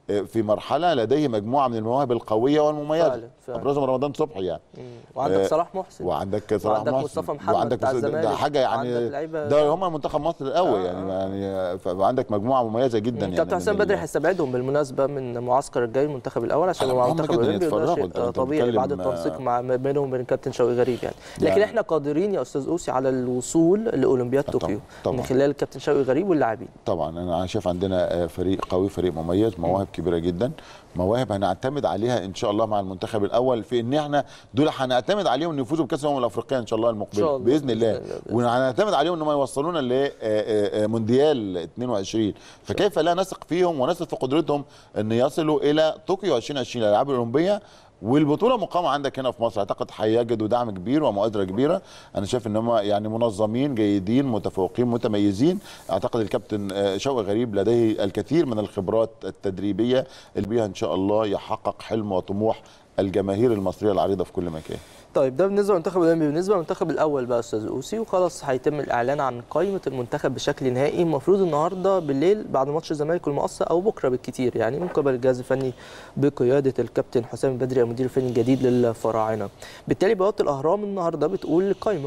آه، في مرحله لديه مجموعه من المواهب القويه والمميزه فعلا، فعلا. ابرزهم رمضان صبحي يعني مم. وعندك آه، صلاح محسن وعندك صلاح وعندك محسن مصطفى محمد وعندك بتاع مس- ده الزمالك حاجه يعني وعندك لعيبة- ده هم منتخب مصر الاول آه، يعني آه. يعني فعندك مجموعه مميزه جدا يعني كابتن من حسام ال- بدري هيستبعدهم بالمناسبه من معسكر الجاي المنتخب الاول عشان أنا هو مع مهم المنتخب جداً الاولمبي وده يتفرغوا. شيء أنت- أنت طبيعي بعد بتتكلم، التنسيق آه، مع ما بينهم وبين كابتن شوقي غريب يعني لكن يعني- احنا قادرين يا استاذ اوسي على الوصول لاولمبياد طبعاً، طوكيو طبعاً. من خلال كابتن شوقي غريب واللاعبين طبعا انا شايف عندنا آه، فريق قوي فريق مميز مواهب كبيره جدا مواهب هنعتمد عليها ان شاء الله مع المنتخب الاول في ان احنا دول هنعتمد عليهم ان يفوزوا بكاس الامم الافريقيه ان شاء الله المقبله شاء الله، باذن الله بإذن الله، وهنعتمد عليهم ان هم يوصلونا لمونديال 22 فكيف لا نثق فيهم ونثق في قدرتهم ان يصلوا الى طوكيو 2020 الالعاب الاولمبيه والبطوله مقامه عندك هنا في مصر اعتقد هيجدوا دعم كبير ومؤازره كبيره انا شايف ان هم يعني منظمين جيدين متفوقين متميزين اعتقد الكابتن آه، شوقي غريب لديه الكثير من الخبرات التدريبيه اللي بيها ان شاء الله يحقق حلم وطموح الجماهير المصريه العريضه في كل مكان طيب ده بالنسبه للمنتخب الاولمبي بالنسبه للمنتخب الاول بقى يا استاذ اوسي وخلاص هيتم الاعلان عن قائمه المنتخب بشكل نهائي المفروض النهارده بالليل بعد ماتش الزمالك والمقصه او بكره بالكتير يعني من قبل الجهاز الفني بقياده الكابتن حسام البدري المدير الفني الجديد للفراعنه بالتالي بوابه الاهرام النهارده بتقول القائمه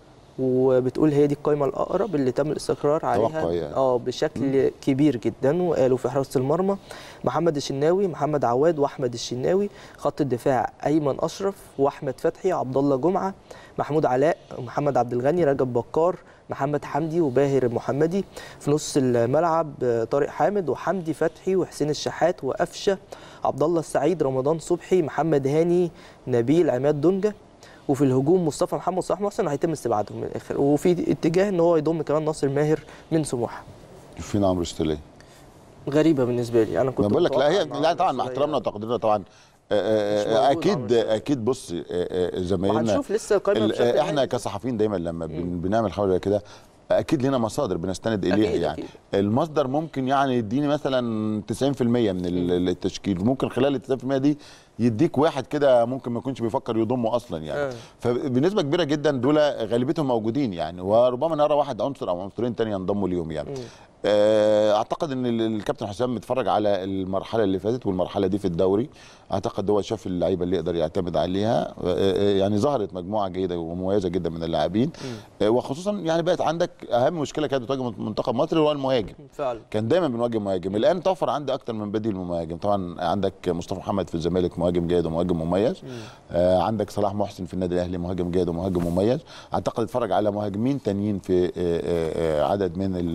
وبتقول هي دي القائمه الاقرب اللي تم الاستقرار عليها توقع يعني. اه بشكل كبير جدا وقالوا في حراسه المرمى محمد الشناوي محمد عواد واحمد الشناوي خط الدفاع ايمن اشرف واحمد فتحي عبد الله جمعه محمود علاء محمد عبد الغني رجب بكار محمد حمدي وباهر المحمدي في نص الملعب آه، طارق حامد وحمدي فتحي وحسين الشحات وقفشه عبد الله السعيد رمضان صبحي محمد هاني نبيل عماد دنجه وفي الهجوم مصطفى محمد وصلاح محسن هيتم استبعادهم من الاخر وفي اتجاه ان هو يضم كمان ناصر ماهر من سموحه فينا عمرو ستيلي غريبه بالنسبه لي انا كنت ما بقول لك لا هي متوقع إن لا عمرو طبعا مع السولية- احترامنا وتقديرنا طبعا آه، مش آه، موجود عمرو اكيد السولية. اكيد بص آه، آه، زمايلنا وهنشوف لسه القائمه ال- بشكل احنا نهائي. كصحفيين دايما لما بن بنعمل حاجه زي كده اكيد لنا مصادر بنستند اليها أكيد، يعني أكيد. المصدر ممكن يعني يديني مثلا 90% من ال- التشكيل ممكن خلال ال 90% دي يديك واحد كده ممكن ما يكونش بيفكر يضمه اصلا يعني آه. فبنسبه كبيره جدا دول غالبيتهم موجودين يعني وربما نرى واحد عنصر او عنصرين تاني ينضموا ليهم يعني آه، اعتقد ان ال- الكابتن حسام متفرج على المرحله اللي فاتت والمرحله دي في الدوري اعتقد هو شاف اللعيبه اللي يقدر يعتمد عليها آه، آه، يعني ظهرت مجموعه جيده ومميزه جدا من اللاعبين آه، وخصوصا يعني بقت عندك اهم مشكله كانت بتواجه منتخب مصر هو المهاجم فعلا كان دايما بنواجه مهاجم الان توفر عندي اكتر من بديل مهاجم طبعا عندك مصطفى محمد في الزمالك مهاجم جيد ومهاجم مميز آه عندك صلاح محسن في النادي الاهلي مهاجم جيد ومهاجم مميز اعتقد اتفرج على مهاجمين تانيين في آه آه آه، عدد من ال-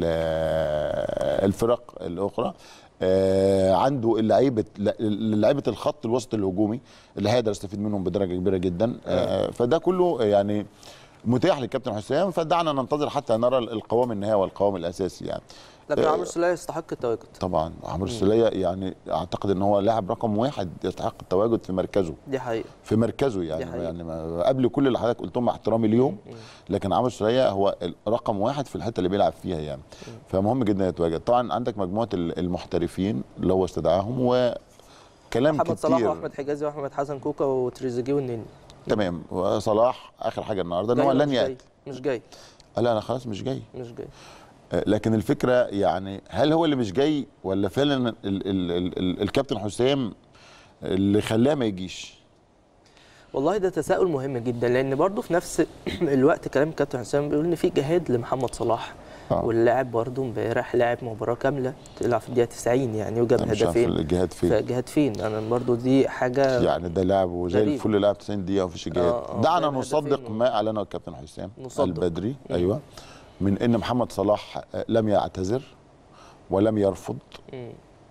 آه، الفرق الاخرى آه عنده اللعيبه لعيبه الخط الوسط الهجومي اللي هيقدر يستفيد منهم بدرجه كبيره جدا آه فده كله يعني متاح للكابتن حسام فدعنا ننتظر حتى نرى القوام النهائي والقوام الاساسي يعني لكن آه، عمرو السولية يستحق التواجد طبعا عمرو السولية يعني اعتقد ان هو لاعب رقم واحد يستحق التواجد في مركزه دي حقيقه في مركزه دي يعني حقيقة. يعني ما- قبل كل اللي حضرتك قلتهم مع احترامي ليهم لكن عمرو السولية هو رقم واحد في الحته اللي بيلعب فيها يعني فمهم جدا يتواجد طبعا عندك مجموعه ال- المحترفين اللي هو استدعاهم وكلام محمد صلاح كتير واحمد حجازي واحمد حسن كوكا وتريزيجيه والنني تمام وصلاح اخر حاجه النهارده ان جاي هو ولا لن مش جاي؟ ياتي مش جاي آه، لا انا خلاص مش جاي مش جاي آه، لكن الفكره يعني هل هو اللي مش جاي ولا فعلا ال ال ال ال الكابتن حسام اللي خلاه ما يجيش والله ده تساؤل مهم جدا لان برضه في نفس الوقت كلام كابتن حسام بيقول ان في جهاد لمحمد صلاح آه. واللاعب برضه امبارح لعب مباراه كامله طلع في الدقيقه 90 يعني وجاب انا مش عارف هدفين الجهاد فين فجهاد فين انا برضه دي حاجه يعني ده لاعب وزي غريب. الفل لعب 90 دقيقه ومفيش جهاد آه، آه، دعنا جايب نصدق هدفين و- ما اعلنه الكابتن حسام نصدق. البدري ايوه من ان محمد صلاح آه، لم يعتذر ولم يرفض مم.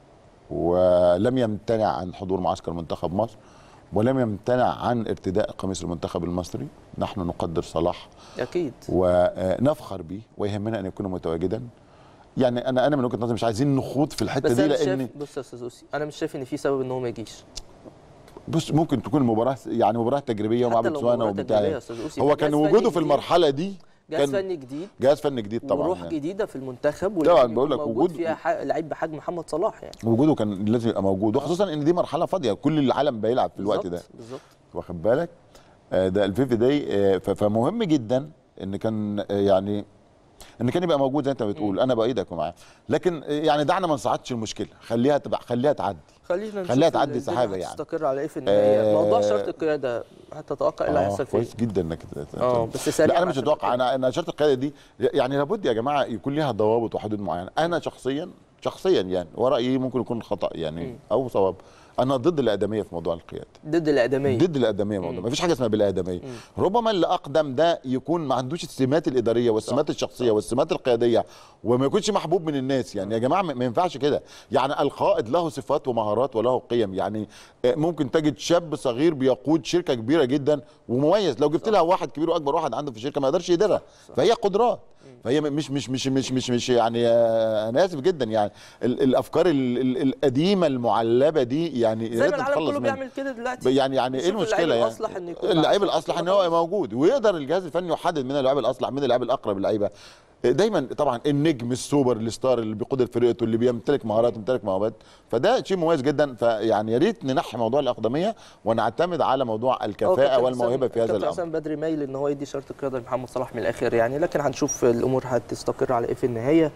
ولم يمتنع عن حضور معسكر منتخب مصر ولم يمتنع عن ارتداء قميص المنتخب المصري نحن نقدر صلاح اكيد ونفخر به ويهمنا ان يكون متواجدا يعني انا انا من وجهه نظري مش عايزين نخوض في الحته بس دي انا مش لان شايف بص يا استاذ اوسي انا مش شايف ان في سبب ان هو ما يجيش بص ممكن تكون مباراه يعني مباراه تجريبيه ومع حتى لو بوتسوانا مباراة وبتاع تجريبية يا أستاذ أوسي، هو جهاز كان فني وجوده في جديد. المرحله دي جهاز كان فني جديد جهاز فني جديد طبعا وروح يعني. جديده في المنتخب طبعاً ولازم بقول يكون لك موجود وجود- فيها ح- لعيب بحجم محمد صلاح يعني وجوده كان لازم يبقى موجود وخصوصا ان دي مرحله فاضيه كل العالم بيلعب في الوقت ده بالظبط، بالظبط واخد بالك آه، ده الفيفي داي آه، ف- فمهم جدا ان كان آه، يعني ان كان يبقى موجود زي انت بتقول انا بايدك ومعاه لكن يعني دعنا ما نصعدش المشكله خليها تبقى خليها تعدي خلينا نشوف خليها تعدي الدنيا سحابة يعني. هتستقر على ايه في النهايه آه، موضوع شرط القياده هتتوقع ايه اللي آه، هيحصل فيه كويس جدا انك اه بس سريع لا انا مش عشان اتوقع انا انا شرط القياده دي يعني لابد يا جماعه يكون ليها ضوابط وحدود معينه انا شخصيا شخصيا يعني ورايي ممكن يكون خطا يعني او صواب انا ضد الادميه في موضوع القياده ضد الادميه ضد الادميه موضوع ما فيش حاجه اسمها بالادميه ربما اللي اقدم ده يكون ما عندوش السمات الاداريه والسمات الشخصيه والسمات القياديه وما يكونش محبوب من الناس يعني يا جماعه ما ما ينفعش كده يعني القائد له صفات ومهارات وله قيم يعني آه، ممكن تجد شاب صغير بيقود شركه كبيره جدا ومميز لو جبت لها واحد كبير واكبر واحد عنده في الشركه ما يقدرش يديرها فهي قدرات فهي مش مش مش مش مش مش يعني آه، انا اسف جدا يعني ال- الافكار ال- ال- القديمه المعلبه دي يعني يا زي ريت ما العالم نتخلص كله منها. بيعمل كده دلوقتي يعني يعني ايه نشوف المشكله اللعيب يعني الأصلح إن يكون اللعيب مع الاصلح ان خلاص. هو موجود ويقدر الجهاز الفني يحدد من اللاعب الاصلح من اللاعب الاقرب للعيبه دايما طبعا النجم السوبر الستار اللي بيقود فرقته اللي بيمتلك مهارات بيمتلك موهبات فده شيء مميز جدا فيعني يا ريت ننحي موضوع الاقدميه ونعتمد على موضوع هو الكفاءه كابتن والموهبه حسام- في هذا كابتن الامر حسام بدري مايل ان هو يدي شرط القياده لمحمد صلاح من الاخر يعني لكن هنشوف الامور هتستقر على ايه في النهايه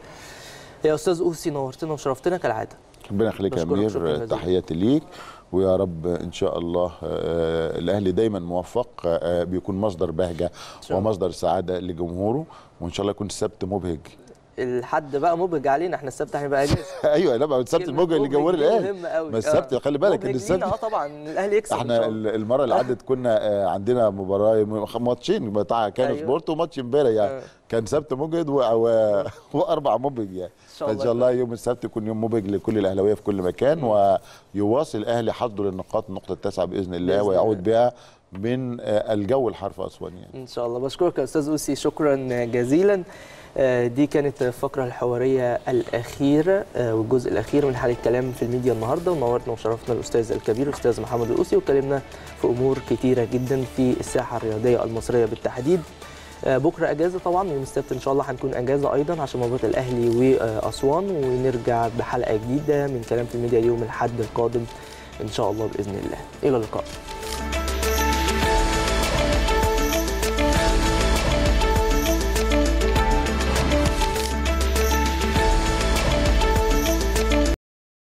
يا استاذ اوسي نورتنا وشرفتنا كالعاده ربنا يخليك يا بشكرك شكراً امير جزيلاً. تحياتي ليك ويا رب ان شاء الله آه، الاهلي دايما موفق آه، بيكون مصدر بهجه شاء الله. ومصدر سعاده لجمهوره وان شاء الله يكون السبت مبهج الحد بقى مبهج علينا احنا السبت هنبقى اجازه ايوه لا بقى السبت كلمة المبهج اللي جمهور مبهج دي الاهلي مهمة قوي. ما السبت خلي بالك مبهج ان السبت لينا اه طبعا الاهلي يكسب إن احنا شاء الله. ال- المره اللي عدت كنا آه، عندنا مباراه م- ماتشين بتاع كانوا أيوة. سبورت وماتش امبارح يعني آه. كان سبت مبهج و- و- واربع مبهج يعني شاء فان الله شاء الله يوم السبت يكون يوم مبهج لكل الاهلاويه في كل مكان ويواصل الاهلي حصده للنقاط النقطه التاسعه باذن الله بإذن ويعود بها من آه، الجو الحار في اسوان يعني ان شاء الله بشكرك يا استاذ اوسي شكرا جزيلا آه، دي كانت الفقره الحواريه الاخيره آه، والجزء الاخير من حلقه كلام في الميديا النهارده ونورتنا وشرفتنا الاستاذ الكبير الاستاذ محمد الاوسي واتكلمنا في امور كتيره جدا في الساحه الرياضيه المصريه بالتحديد آه، بكره اجازه طبعا يوم السبت ان شاء الله هنكون اجازه ايضا عشان مباراه الاهلي واسوان ونرجع بحلقه جديده من كلام في الميديا يوم الاحد القادم ان شاء الله باذن الله الى اللقاء